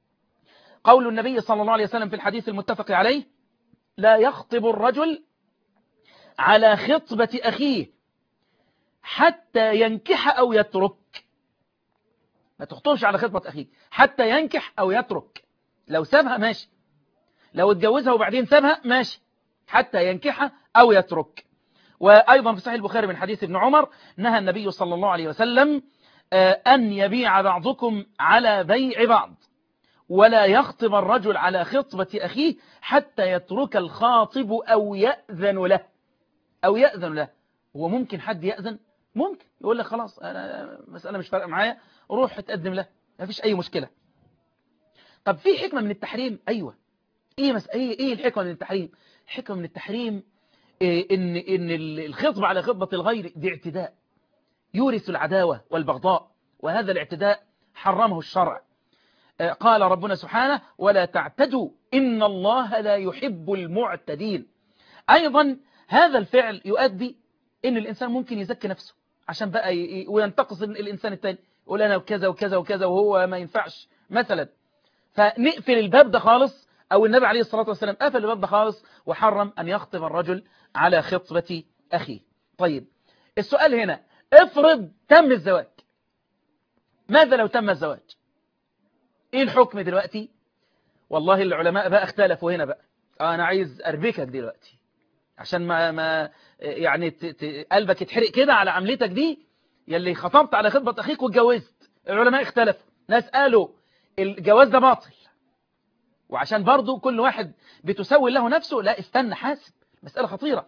قول النبي صلى الله عليه وسلم في الحديث المتفق عليه لا يخطب الرجل على خطبة أخيه حتى ينكح أو يترك ما تخطبش على خطبة أخيك حتى ينكح أو يترك لو سابها ماشي لو اتجوزها وبعدين سابها ماشي حتى ينكح أو يترك وأيضا في صحيح البخاري من حديث ابن عمر نهى النبي صلى الله عليه وسلم أن يبيع بعضكم على بيع بعض ولا يخطب الرجل على خطبة أخيه حتى يترك الخاطب أو يأذن له أو يأذن له هو ممكن حد يأذن ممكن يقول لك خلاص أنا مسألة مش فارقة معايا روح تقدم له ما فيش أي مشكلة طب في حكمة من التحريم أيوة إيه, مس... إيه, إيه الحكمة من التحريم الحكمة من التحريم إيه إن, إن الخطبة على خطبة الغير دي اعتداء يورث العداوة والبغضاء وهذا الاعتداء حرمه الشرع قال ربنا سبحانه ولا تعتدوا إن الله لا يحب المعتدين أيضا هذا الفعل يؤدي إن الإنسان ممكن يزكي نفسه عشان بقى ي... وينتقص الإنسان التاني يقول أنا كذا وكذا وكذا وهو ما ينفعش مثلا فنقفل الباب ده خالص أو النبي عليه الصلاة والسلام قفل الباب ده خالص وحرم أن يخطب الرجل على خطبة أخيه طيب السؤال هنا افرض تم الزواج ماذا لو تم الزواج ايه الحكم دلوقتي والله العلماء بقى اختلفوا هنا بقى انا عايز اربكك دلوقتي عشان ما ما يعني ت... ت... قلبك يتحرق كده على عملتك دي يلي خطبت على خطبة اخيك واتجوزت العلماء اختلفوا ناس قالوا الجواز ده باطل وعشان برضو كل واحد بتسوي له نفسه لا استنى حاسب مسألة خطيرة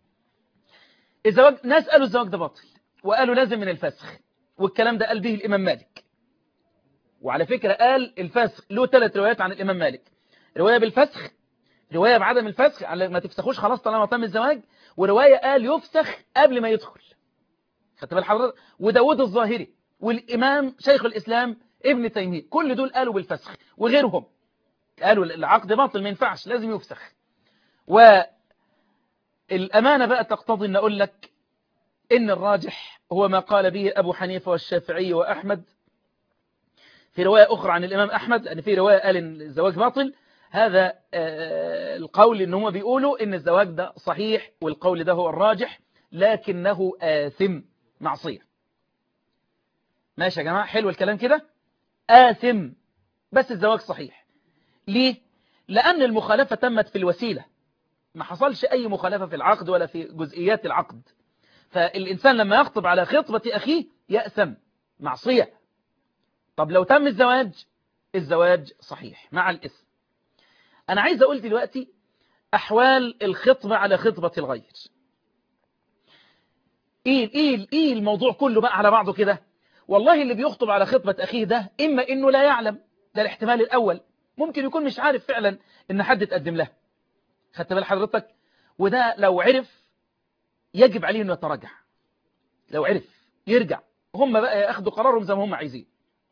الزواج ناس قالوا الزواج ده باطل وقالوا لازم من الفسخ والكلام ده قال به الإمام مالك وعلى فكرة قال الفسخ له ثلاث روايات عن الإمام مالك رواية بالفسخ رواية بعدم الفسخ على ما تفسخوش خلاص طالما تم الزواج ورواية قال يفسخ قبل ما يدخل خدت بال حضرتك وداود الظاهري والإمام شيخ الإسلام ابن تيمية كل دول قالوا بالفسخ وغيرهم قالوا العقد باطل ما ينفعش لازم يفسخ والأمانة بقى تقتضي أن أقول لك إن الراجح هو ما قال به أبو حنيفة والشافعي وأحمد في رواية أخرى عن الإمام أحمد أن في رواية قال إن الزواج باطل هذا القول إن هم بيقولوا إن الزواج ده صحيح والقول ده هو الراجح لكنه آثم معصية ماشي يا جماعة حلو الكلام كده آثم بس الزواج صحيح ليه؟ لأن المخالفة تمت في الوسيلة ما حصلش أي مخالفة في العقد ولا في جزئيات العقد فالإنسان لما يخطب على خطبة أخيه يأثم معصية طب لو تم الزواج الزواج صحيح مع الاسم أنا عايز أقول دلوقتي أحوال الخطبة على خطبة الغير إيه, إيه, إيه الموضوع كله بقى على بعضه كده والله اللي بيخطب على خطبة أخيه ده إما إنه لا يعلم ده الاحتمال الأول ممكن يكون مش عارف فعلا إن حد تقدم له خدت بال حضرتك وده لو عرف يجب عليه إنه يتراجع لو عرف يرجع هم بقى ياخدوا قرارهم زي ما هم عايزين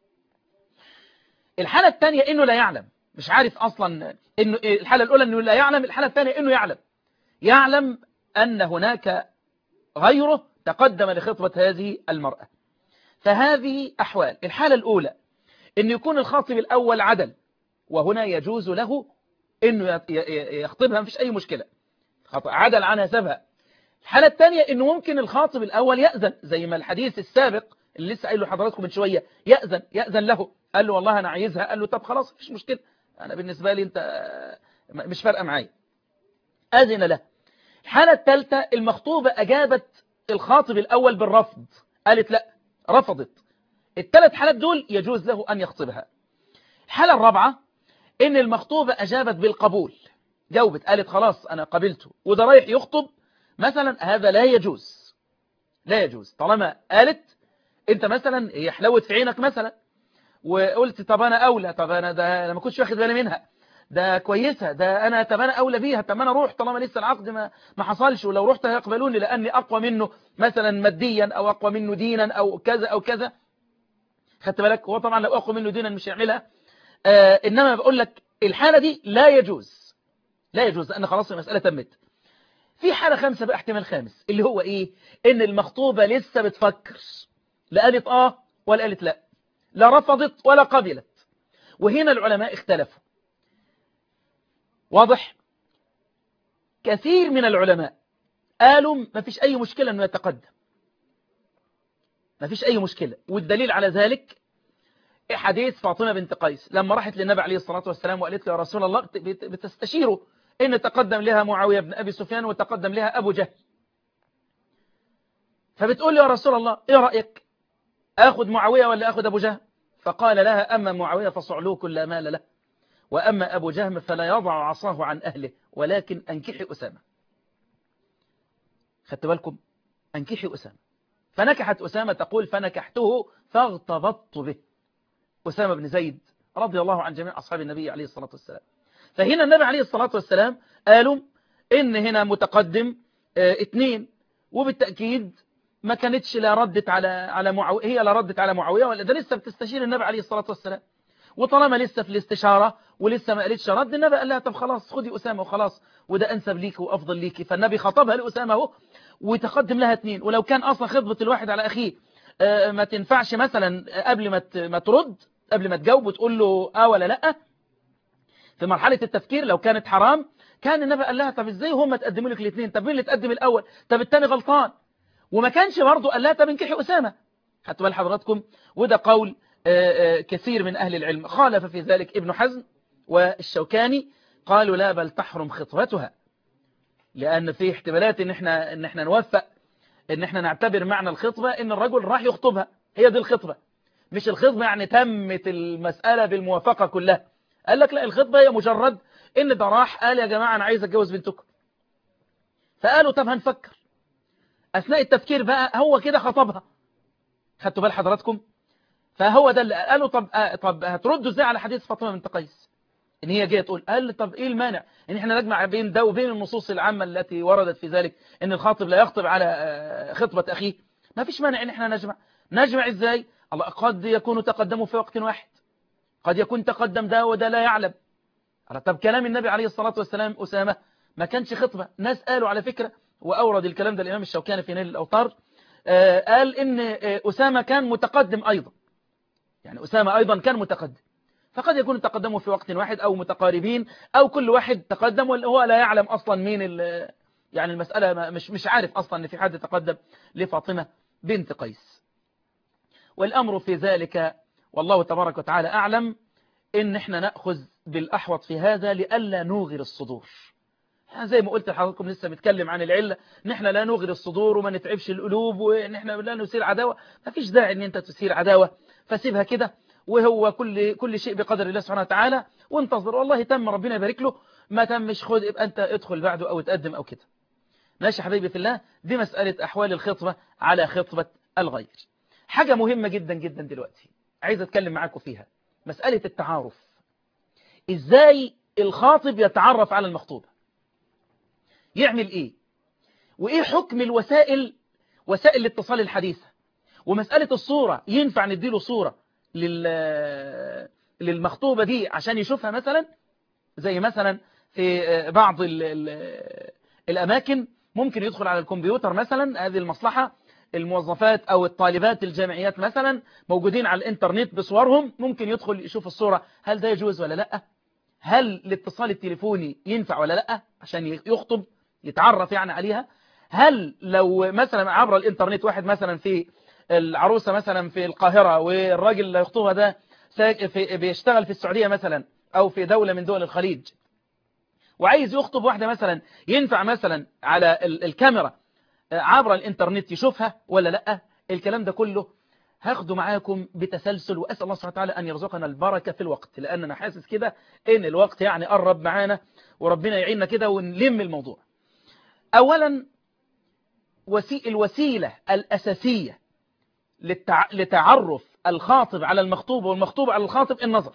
الحالة الثانية إنه لا يعلم مش عارف أصلا إنه الحالة الأولى إنه لا يعلم الحالة الثانية إنه يعلم يعلم أن هناك غيره تقدم لخطبة هذه المرأة فهذه أحوال الحالة الأولى أن يكون الخاطب الأول عدل وهنا يجوز له أنه يخطبها مفيش أي مشكلة عدل عنها سبها الحالة الثانية أنه ممكن الخاطب الأول يأذن زي ما الحديث السابق اللي لسه قايله لحضراتكم من شوية يأذن يأذن له قال له والله أنا عايزها قال له طب خلاص مفيش مشكلة أنا بالنسبة لي أنت مش فارقة معايا أذن له الحالة الثالثة المخطوبة أجابت الخاطب الأول بالرفض قالت لا رفضت الثلاث حالات دول يجوز له أن يخطبها الحالة الرابعة إن المخطوبة أجابت بالقبول جاوبت قالت خلاص أنا قبلته وده رايح يخطب مثلا هذا لا يجوز لا يجوز طالما قالت انت مثلا هي حلوت في عينك مثلا وقلت طب انا اولى طب انا ده انا ما كنتش واخد بالي منها ده كويسه ده انا طب انا اولى بيها طب انا اروح طالما لسه العقد ما ما حصلش ولو رحت هيقبلوني لاني اقوى منه مثلا ماديا او اقوى منه دينا او كذا او كذا خدت بالك هو طبعا لو اقوى منه دينا مش هيعملها آه انما بقول لك الحاله دي لا يجوز لا يجوز لان خلاص المساله تمت في حالة خامسة بقى احتمال خامس اللي هو ايه ان المخطوبة لسه بتفكر لا قالت آه ولا قالت لا لا رفضت ولا قبلت وهنا العلماء اختلفوا واضح كثير من العلماء قالوا ما فيش أي مشكلة أنه يتقدم ما فيش أي مشكلة والدليل على ذلك حديث فاطمة بنت قيس لما راحت للنبي عليه الصلاة والسلام وقالت له يا رسول الله بتستشيره إن تقدم لها معاوية بن أبي سفيان وتقدم لها أبو جهل فبتقول له يا رسول الله إيه رأيك أخذ معاوية ولا أخذ أبو جهل فقال لها أما معاوية فصعلوك لا مال له وأما أبو جهم فلا يضع عصاه عن أهله ولكن أنكحي أسامة خدت بالكم أنكحي أسامة فنكحت أسامة تقول فنكحته فاغتبطت به أسامة بن زيد رضي الله عن جميع أصحاب النبي عليه الصلاة والسلام فهنا النبي عليه الصلاة والسلام قالوا إن هنا متقدم اه اتنين وبالتأكيد ما كانتش لا ردت على على معاوية هي لا ردت على معاوية ولا ده لسه بتستشير النبي عليه الصلاة والسلام وطالما لسه في الاستشارة ولسه ما قالتش رد النبي قال لها طب خلاص خدي أسامة وخلاص وده أنسب ليك وأفضل ليك فالنبي خطبها لأسامة اهو وتقدم لها اثنين ولو كان أصلا خطبة الواحد على أخيه ما تنفعش مثلا قبل ما ما ترد قبل ما تجاوب وتقول له آه ولا لأ في مرحلة التفكير لو كانت حرام كان النبي قال لها طب ازاي هم تقدموا لك الاثنين طب مين اللي تقدم الأول طب الثاني غلطان وما كانش برضه قال لها طب انكحي أسامة خدتوا بال حضراتكم وده قول كثير من أهل العلم خالف في ذلك ابن حزم والشوكاني قالوا لا بل تحرم خطبتها لأن في احتمالات ان احنا, إن احنا نوفق ان احنا نعتبر معنى الخطبة ان الرجل راح يخطبها هي دي الخطبة مش الخطبة يعني تمت المسألة بالموافقة كلها قال لك لا الخطبة هي مجرد ان ده راح قال يا جماعة انا عايز اتجوز بنتكم فقالوا طب هنفكر اثناء التفكير بقى هو كده خطبها خدتوا بال حضراتكم فهو ده اللي قالوا طب آه طب هتردوا ازاي على حديث فاطمه بنت قيس ان هي جايه تقول قال طب ايه المانع ان احنا نجمع بين ده وبين النصوص العامه التي وردت في ذلك ان الخاطب لا يخطب على آه خطبه اخيه ما فيش مانع ان احنا نجمع نجمع ازاي الله قد يكون تقدموا في وقت واحد قد يكون تقدم ده وده لا يعلم طب كلام النبي عليه الصلاه والسلام اسامه ما كانش خطبه ناس قالوا على فكره واورد الكلام ده الامام الشوكاني في نيل الاوطار آه قال ان اسامه كان متقدم ايضا يعني أسامة أيضا كان متقدم فقد يكون تقدموا في وقت واحد أو متقاربين أو كل واحد تقدم وهو لا يعلم أصلا مين يعني المسألة مش مش عارف أصلا أن في حد تقدم لفاطمة بنت قيس والأمر في ذلك والله تبارك وتعالى أعلم إن إحنا نأخذ بالأحوط في هذا لألا نوغر الصدور زي ما قلت لحضراتكم لسه بتكلم عن العلة ان احنا لا نغري الصدور وما نتعبش القلوب وان احنا لا نثير عداوة ما فيش داعي ان انت تثير عداوة فسيبها كده وهو كل كل شيء بقدر الله سبحانه وتعالى وانتظر والله تم ربنا يبارك له ما تمش خد يبقى انت ادخل بعده او تقدم او كده ماشي حبيبي في الله دي مسألة احوال الخطبة على خطبة الغير حاجة مهمة جدا جدا دلوقتي عايز اتكلم معاكم فيها مسألة التعارف ازاي الخاطب يتعرف على المخطوبة يعمل ايه وايه حكم الوسائل وسائل الاتصال الحديثة ومسألة الصورة ينفع نديله صورة لل... للمخطوبة دي عشان يشوفها مثلا زي مثلا في بعض ال... ال... الأماكن ممكن يدخل على الكمبيوتر مثلا هذه المصلحة الموظفات أو الطالبات الجامعيات مثلا موجودين على الإنترنت بصورهم ممكن يدخل يشوف الصورة هل ده يجوز ولا لأ هل الاتصال التليفوني ينفع ولا لأ عشان يخطب يتعرف يعني عليها هل لو مثلا عبر الإنترنت واحد مثلا في العروسة مثلا في القاهرة والراجل اللي يخطبها ده في بيشتغل في السعودية مثلا أو في دولة من دول الخليج وعايز يخطب واحدة مثلا ينفع مثلا على الكاميرا عبر الإنترنت يشوفها ولا لأ الكلام ده كله هاخده معاكم بتسلسل وأسأل الله سبحانه وتعالى أن يرزقنا البركة في الوقت لأن أنا حاسس كده إن الوقت يعني قرب معانا وربنا يعيننا كده ونلم الموضوع أولا الوسيلة الأساسية لتعرف الخاطب على المخطوبة والمخطوبة على الخاطب النظر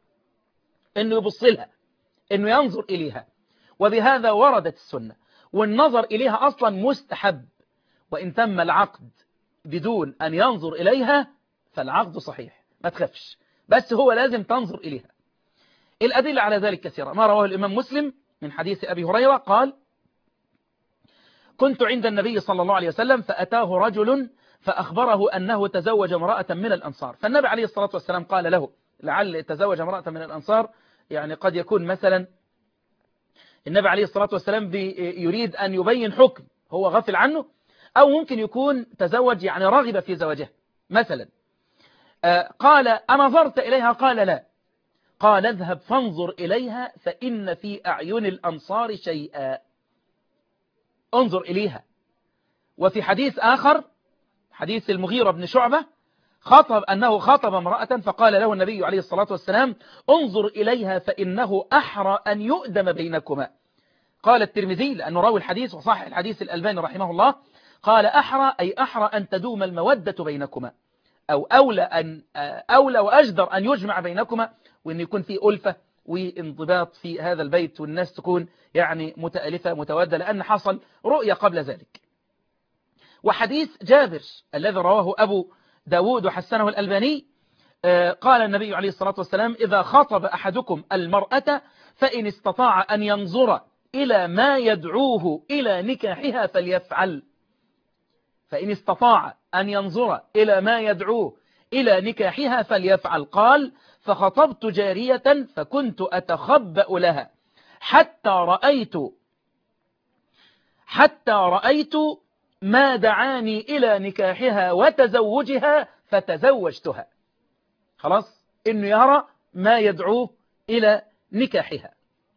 انه يبص لها انه ينظر اليها وبهذا وردت السنة والنظر اليها اصلا مستحب وان تم العقد بدون ان ينظر اليها فالعقد صحيح ما تخافش بس هو لازم تنظر اليها الادلة على ذلك كثيرة ما رواه الامام مسلم من حديث ابي هريرة قال كنت عند النبي صلى الله عليه وسلم فأتاه رجل فأخبره أنه تزوج امرأة من الأنصار فالنبي عليه الصلاة والسلام قال له لعل تزوج امرأة من الأنصار يعني قد يكون مثلا النبي عليه الصلاة والسلام يريد أن يبين حكم هو غافل عنه أو ممكن يكون تزوج يعني راغب في زواجها مثلا قال أنظرت إليها قال لا قال اذهب فانظر إليها فإن في أعين الأنصار شيئا انظر إليها وفي حديث آخر حديث المغيرة بن شعبة خطب أنه خطب امرأة فقال له النبي عليه الصلاة والسلام انظر إليها فإنه أحرى أن يؤدم بينكما قال الترمذي لأنه راوي الحديث وصحح الحديث الألباني رحمه الله قال أحرى أي أحرى أن تدوم المودة بينكما أو أولى, أن أولى وأجدر أن يجمع بينكما وأن يكون في ألفة وانضباط في هذا البيت والناس تكون يعني متألفة متودة لأن حصل رؤية قبل ذلك وحديث جابر الذي رواه أبو داود وحسنه الألباني قال النبي عليه الصلاة والسلام إذا خاطب أحدكم المرأة فإن استطاع أن ينظر إلى ما يدعوه إلى نكاحها فليفعل فإن استطاع أن ينظر إلى ما يدعوه إلى نكاحها فليفعل قال فخطبت جارية فكنت أتخبأ لها حتى رأيت حتى رأيت ما دعاني إلى نكاحها وتزوجها فتزوجتها خلاص إنه يرى ما يدعوه إلى نكاحها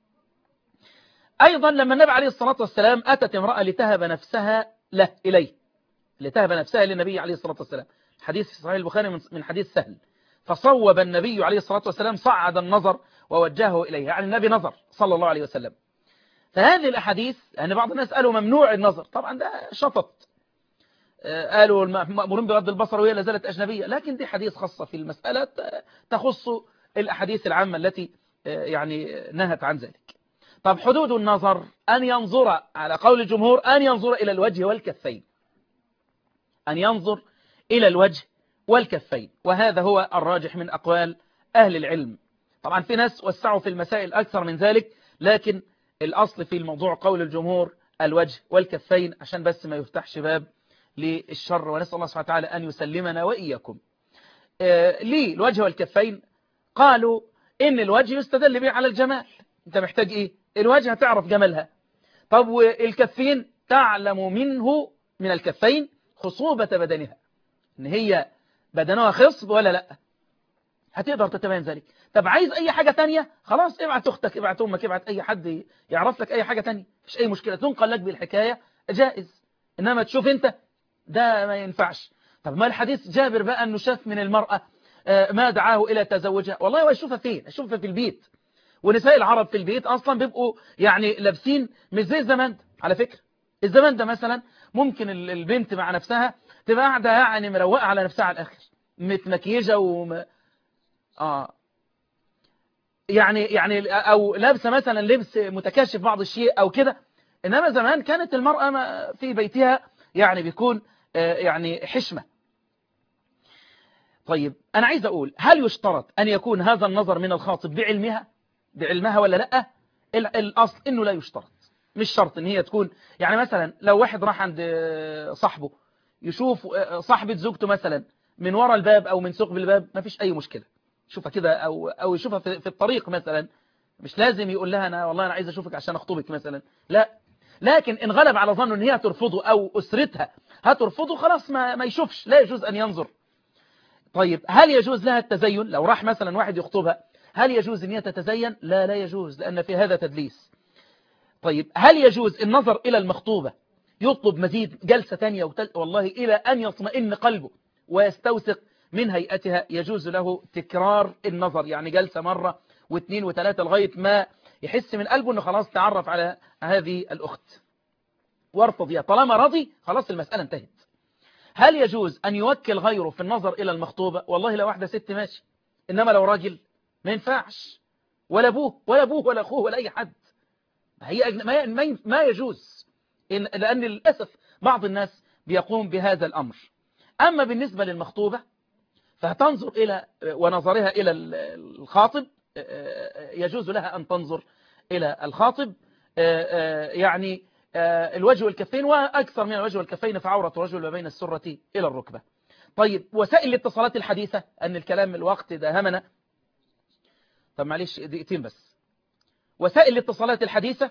أيضا لما النبي عليه الصلاة والسلام أتت امرأة لتهب نفسها له إليه لتهب نفسها للنبي عليه الصلاة والسلام حديث في صحيح البخاري من حديث سهل فصوب النبي عليه الصلاة والسلام صعد النظر ووجهه إليه يعني النبي نظر صلى الله عليه وسلم فهذه الأحاديث يعني بعض الناس قالوا ممنوع النظر طبعا ده شطط قالوا مأمورين بغض البصر وهي لازالت أجنبية لكن دي حديث خاصة في المسألة تخص الأحاديث العامة التي يعني نهت عن ذلك طب حدود النظر أن ينظر على قول الجمهور أن ينظر إلى الوجه والكفين أن ينظر إلى الوجه والكفين وهذا هو الراجح من أقوال أهل العلم طبعا في ناس وسعوا في المسائل أكثر من ذلك لكن الأصل في الموضوع قول الجمهور الوجه والكفين عشان بس ما يفتحش باب للشر ونسأل الله سبحانه وتعالى أن يسلمنا وإياكم آه ليه الوجه والكفين قالوا إن الوجه يستدل به على الجمال أنت محتاج إيه الوجه هتعرف جمالها طب والكفين تعلم منه من الكفين خصوبة بدنها إن هي بدنها خصب ولا لا هتقدر تتبين ذلك طب عايز أي حاجة تانية خلاص ابعت أختك ابعت أمك ابعت أي حد يعرف لك أي حاجة تانية مفيش أي مشكلة تنقل لك بالحكاية جائز إنما تشوف أنت ده ما ينفعش طب ما الحديث جابر بقى أنه شاف من المرأة ما دعاه إلى تزوجها والله هو يشوفها فين يشوفها في البيت ونساء العرب في البيت أصلا بيبقوا يعني لابسين مش زي الزمان ده على فكرة الزمان ده مثلا ممكن البنت مع نفسها تبقى قاعدة يعني مروقة على نفسها على الآخر متمكيجة وم... آه يعني يعني أو لابسة مثلا لبس متكشف بعض الشيء أو كده إنما زمان كانت المرأة في بيتها يعني بيكون يعني حشمة طيب أنا عايز أقول هل يشترط أن يكون هذا النظر من الخاطب بعلمها بعلمها ولا لا الأصل إنه لا يشترط مش شرط إن هي تكون يعني مثلا لو واحد راح عند صاحبه يشوف صاحبة زوجته مثلا من وراء الباب أو من ثقب الباب ما فيش أي مشكلة يشوفها كده أو, أو يشوفها في, في الطريق مثلا مش لازم يقول لها أنا والله أنا عايز أشوفك عشان أخطبك مثلا لا لكن إن غلب على ظنه أن هي ترفضه أو أسرتها هترفضه خلاص ما, ما يشوفش لا يجوز أن ينظر طيب هل يجوز لها التزين لو راح مثلا واحد يخطبها هل يجوز أن هي تتزين لا لا يجوز لأن في هذا تدليس طيب هل يجوز النظر إلى المخطوبة يطلب مزيد جلسة تانية وتل... والله إلى أن يطمئن قلبه ويستوثق من هيئتها يجوز له تكرار النظر يعني جلسة مرة واثنين وثلاثة لغاية ما يحس من قلبه أنه خلاص تعرف على هذه الأخت وارتضي طالما رضي خلاص المسألة انتهت هل يجوز أن يوكل غيره في النظر إلى المخطوبة والله لو واحدة ست ماشي إنما لو راجل ما ينفعش ولا أبوه ولا أبوه ولا أخوه ولا أي حد هي ما ما يجوز إن لأن للأسف بعض الناس بيقوم بهذا الأمر أما بالنسبة للمخطوبة فهتنظر إلى ونظرها إلى الخاطب يجوز لها أن تنظر إلى الخاطب يعني آه، الوجه والكفين وأكثر من الوجه والكفين فعورة الرجل ما بين السرة إلى الركبة طيب وسائل الاتصالات الحديثة أن الكلام الوقت ده همنا طب معلش دقيقتين بس وسائل الاتصالات الحديثة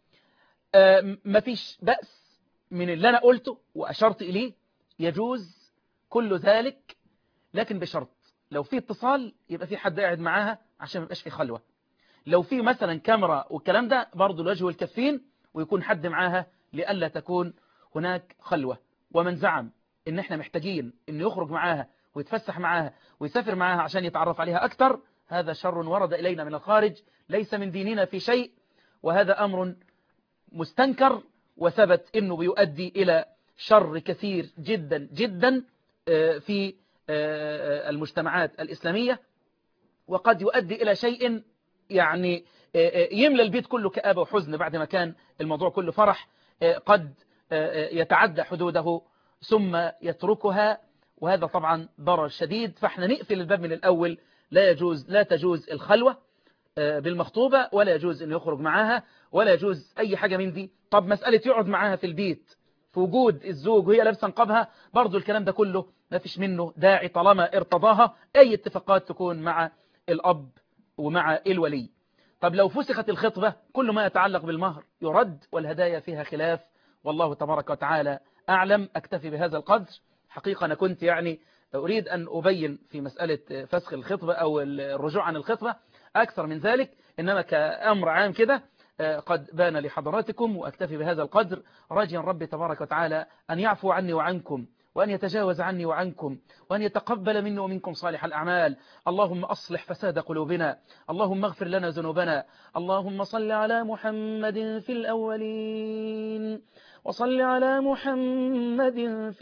آه، مفيش بأس من اللي أنا قلته وأشرت إليه يجوز كل ذلك لكن بشرط لو في اتصال يبقى في حد قاعد معاها عشان ما يبقاش في خلوة لو في مثلا كاميرا والكلام ده برضو الوجه والكفين ويكون حد معاها لئلا تكون هناك خلوة ومن زعم ان احنا محتاجين انه يخرج معاها ويتفسح معاها ويسافر معاها عشان يتعرف عليها اكتر هذا شر ورد الينا من الخارج ليس من ديننا في شيء وهذا امر مستنكر وثبت انه بيؤدي الى شر كثير جدا جدا آه، في آه، المجتمعات الإسلامية وقد يؤدي إلى شيء يعني آه، آه، يملى البيت كله كآبة وحزن بعد ما كان الموضوع كله فرح آه، قد آه، آه، يتعدى حدوده ثم يتركها وهذا طبعا ضرر شديد فاحنا نقفل الباب من الأول لا يجوز لا تجوز الخلوة آه، بالمخطوبة ولا يجوز أن يخرج معاها ولا يجوز أي حاجة من دي طب مسألة يقعد معاها في البيت في وجود الزوج وهي لابسه نقابها برضو الكلام ده كله ما فيش منه داعي طالما ارتضاها أي اتفاقات تكون مع الأب ومع الولي طب لو فسخت الخطبة كل ما يتعلق بالمهر يرد والهدايا فيها خلاف والله تبارك وتعالى أعلم أكتفي بهذا القدر حقيقة أنا كنت يعني أريد أن أبين في مسألة فسخ الخطبة أو الرجوع عن الخطبة أكثر من ذلك إنما كأمر عام كده آه، قد بان لحضراتكم وأكتفي بهذا القدر راجيا ربي تبارك وتعالى أن يعفو عني وعنكم وأن يتجاوز عني وعنكم وأن يتقبل مني ومنكم صالح الأعمال اللهم أصلح فساد قلوبنا اللهم اغفر لنا ذنوبنا اللهم صل على محمد في الأولين وصل على محمد في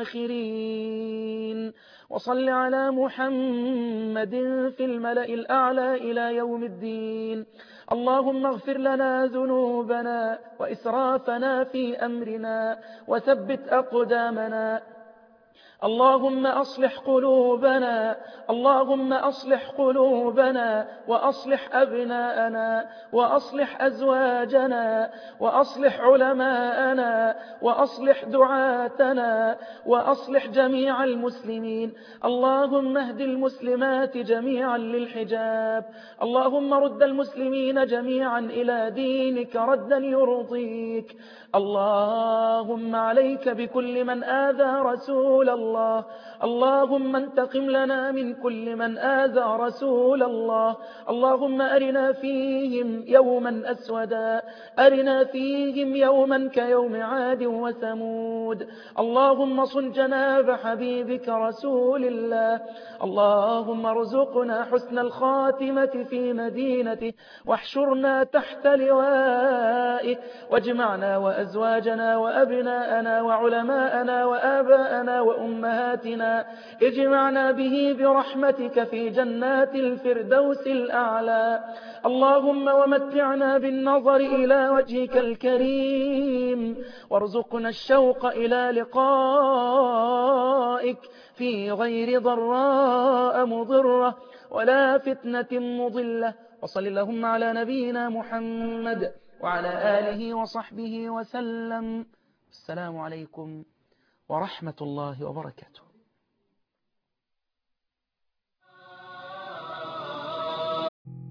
الآخرين وصل على محمد في الملأ الأعلى إلى يوم الدين اللهم اغفر لنا ذنوبنا وإسرافنا في أمرنا وثبت أقدامنا اللهم أصلح قلوبنا اللهم أصلح قلوبنا وأصلح أبناءنا وأصلح أزواجنا وأصلح علماءنا وأصلح دعاتنا وأصلح جميع المسلمين اللهم اهد المسلمات جميعا للحجاب اللهم رد المسلمين جميعا إلى دينك ردا يرضيك اللهم عليك بكل من آذى رسول الله اللهم انتقم لنا من كل من آذى رسول الله اللهم أرنا فيهم يوما أسودا أرنا فيهم يوما كيوم عاد وثمود اللهم صن جناب حبيبك رسول الله اللهم ارزقنا حسن الخاتمة في مدينته واحشرنا تحت لوائه واجمعنا وأزواجنا وأبناءنا وعلماءنا وآباءنا وأمهاتنا اجمعنا به برحمتك في جنات الفردوس الأعلى اللهم ومتعنا بالنظر إلى وجهك الكريم وارزقنا الشوق إلى لقائك في غير ضراء مضرة ولا فتنة مضلة وصل اللهم على نبينا محمد وعلى آله وصحبه وسلم السلام عليكم ورحمة الله وبركاته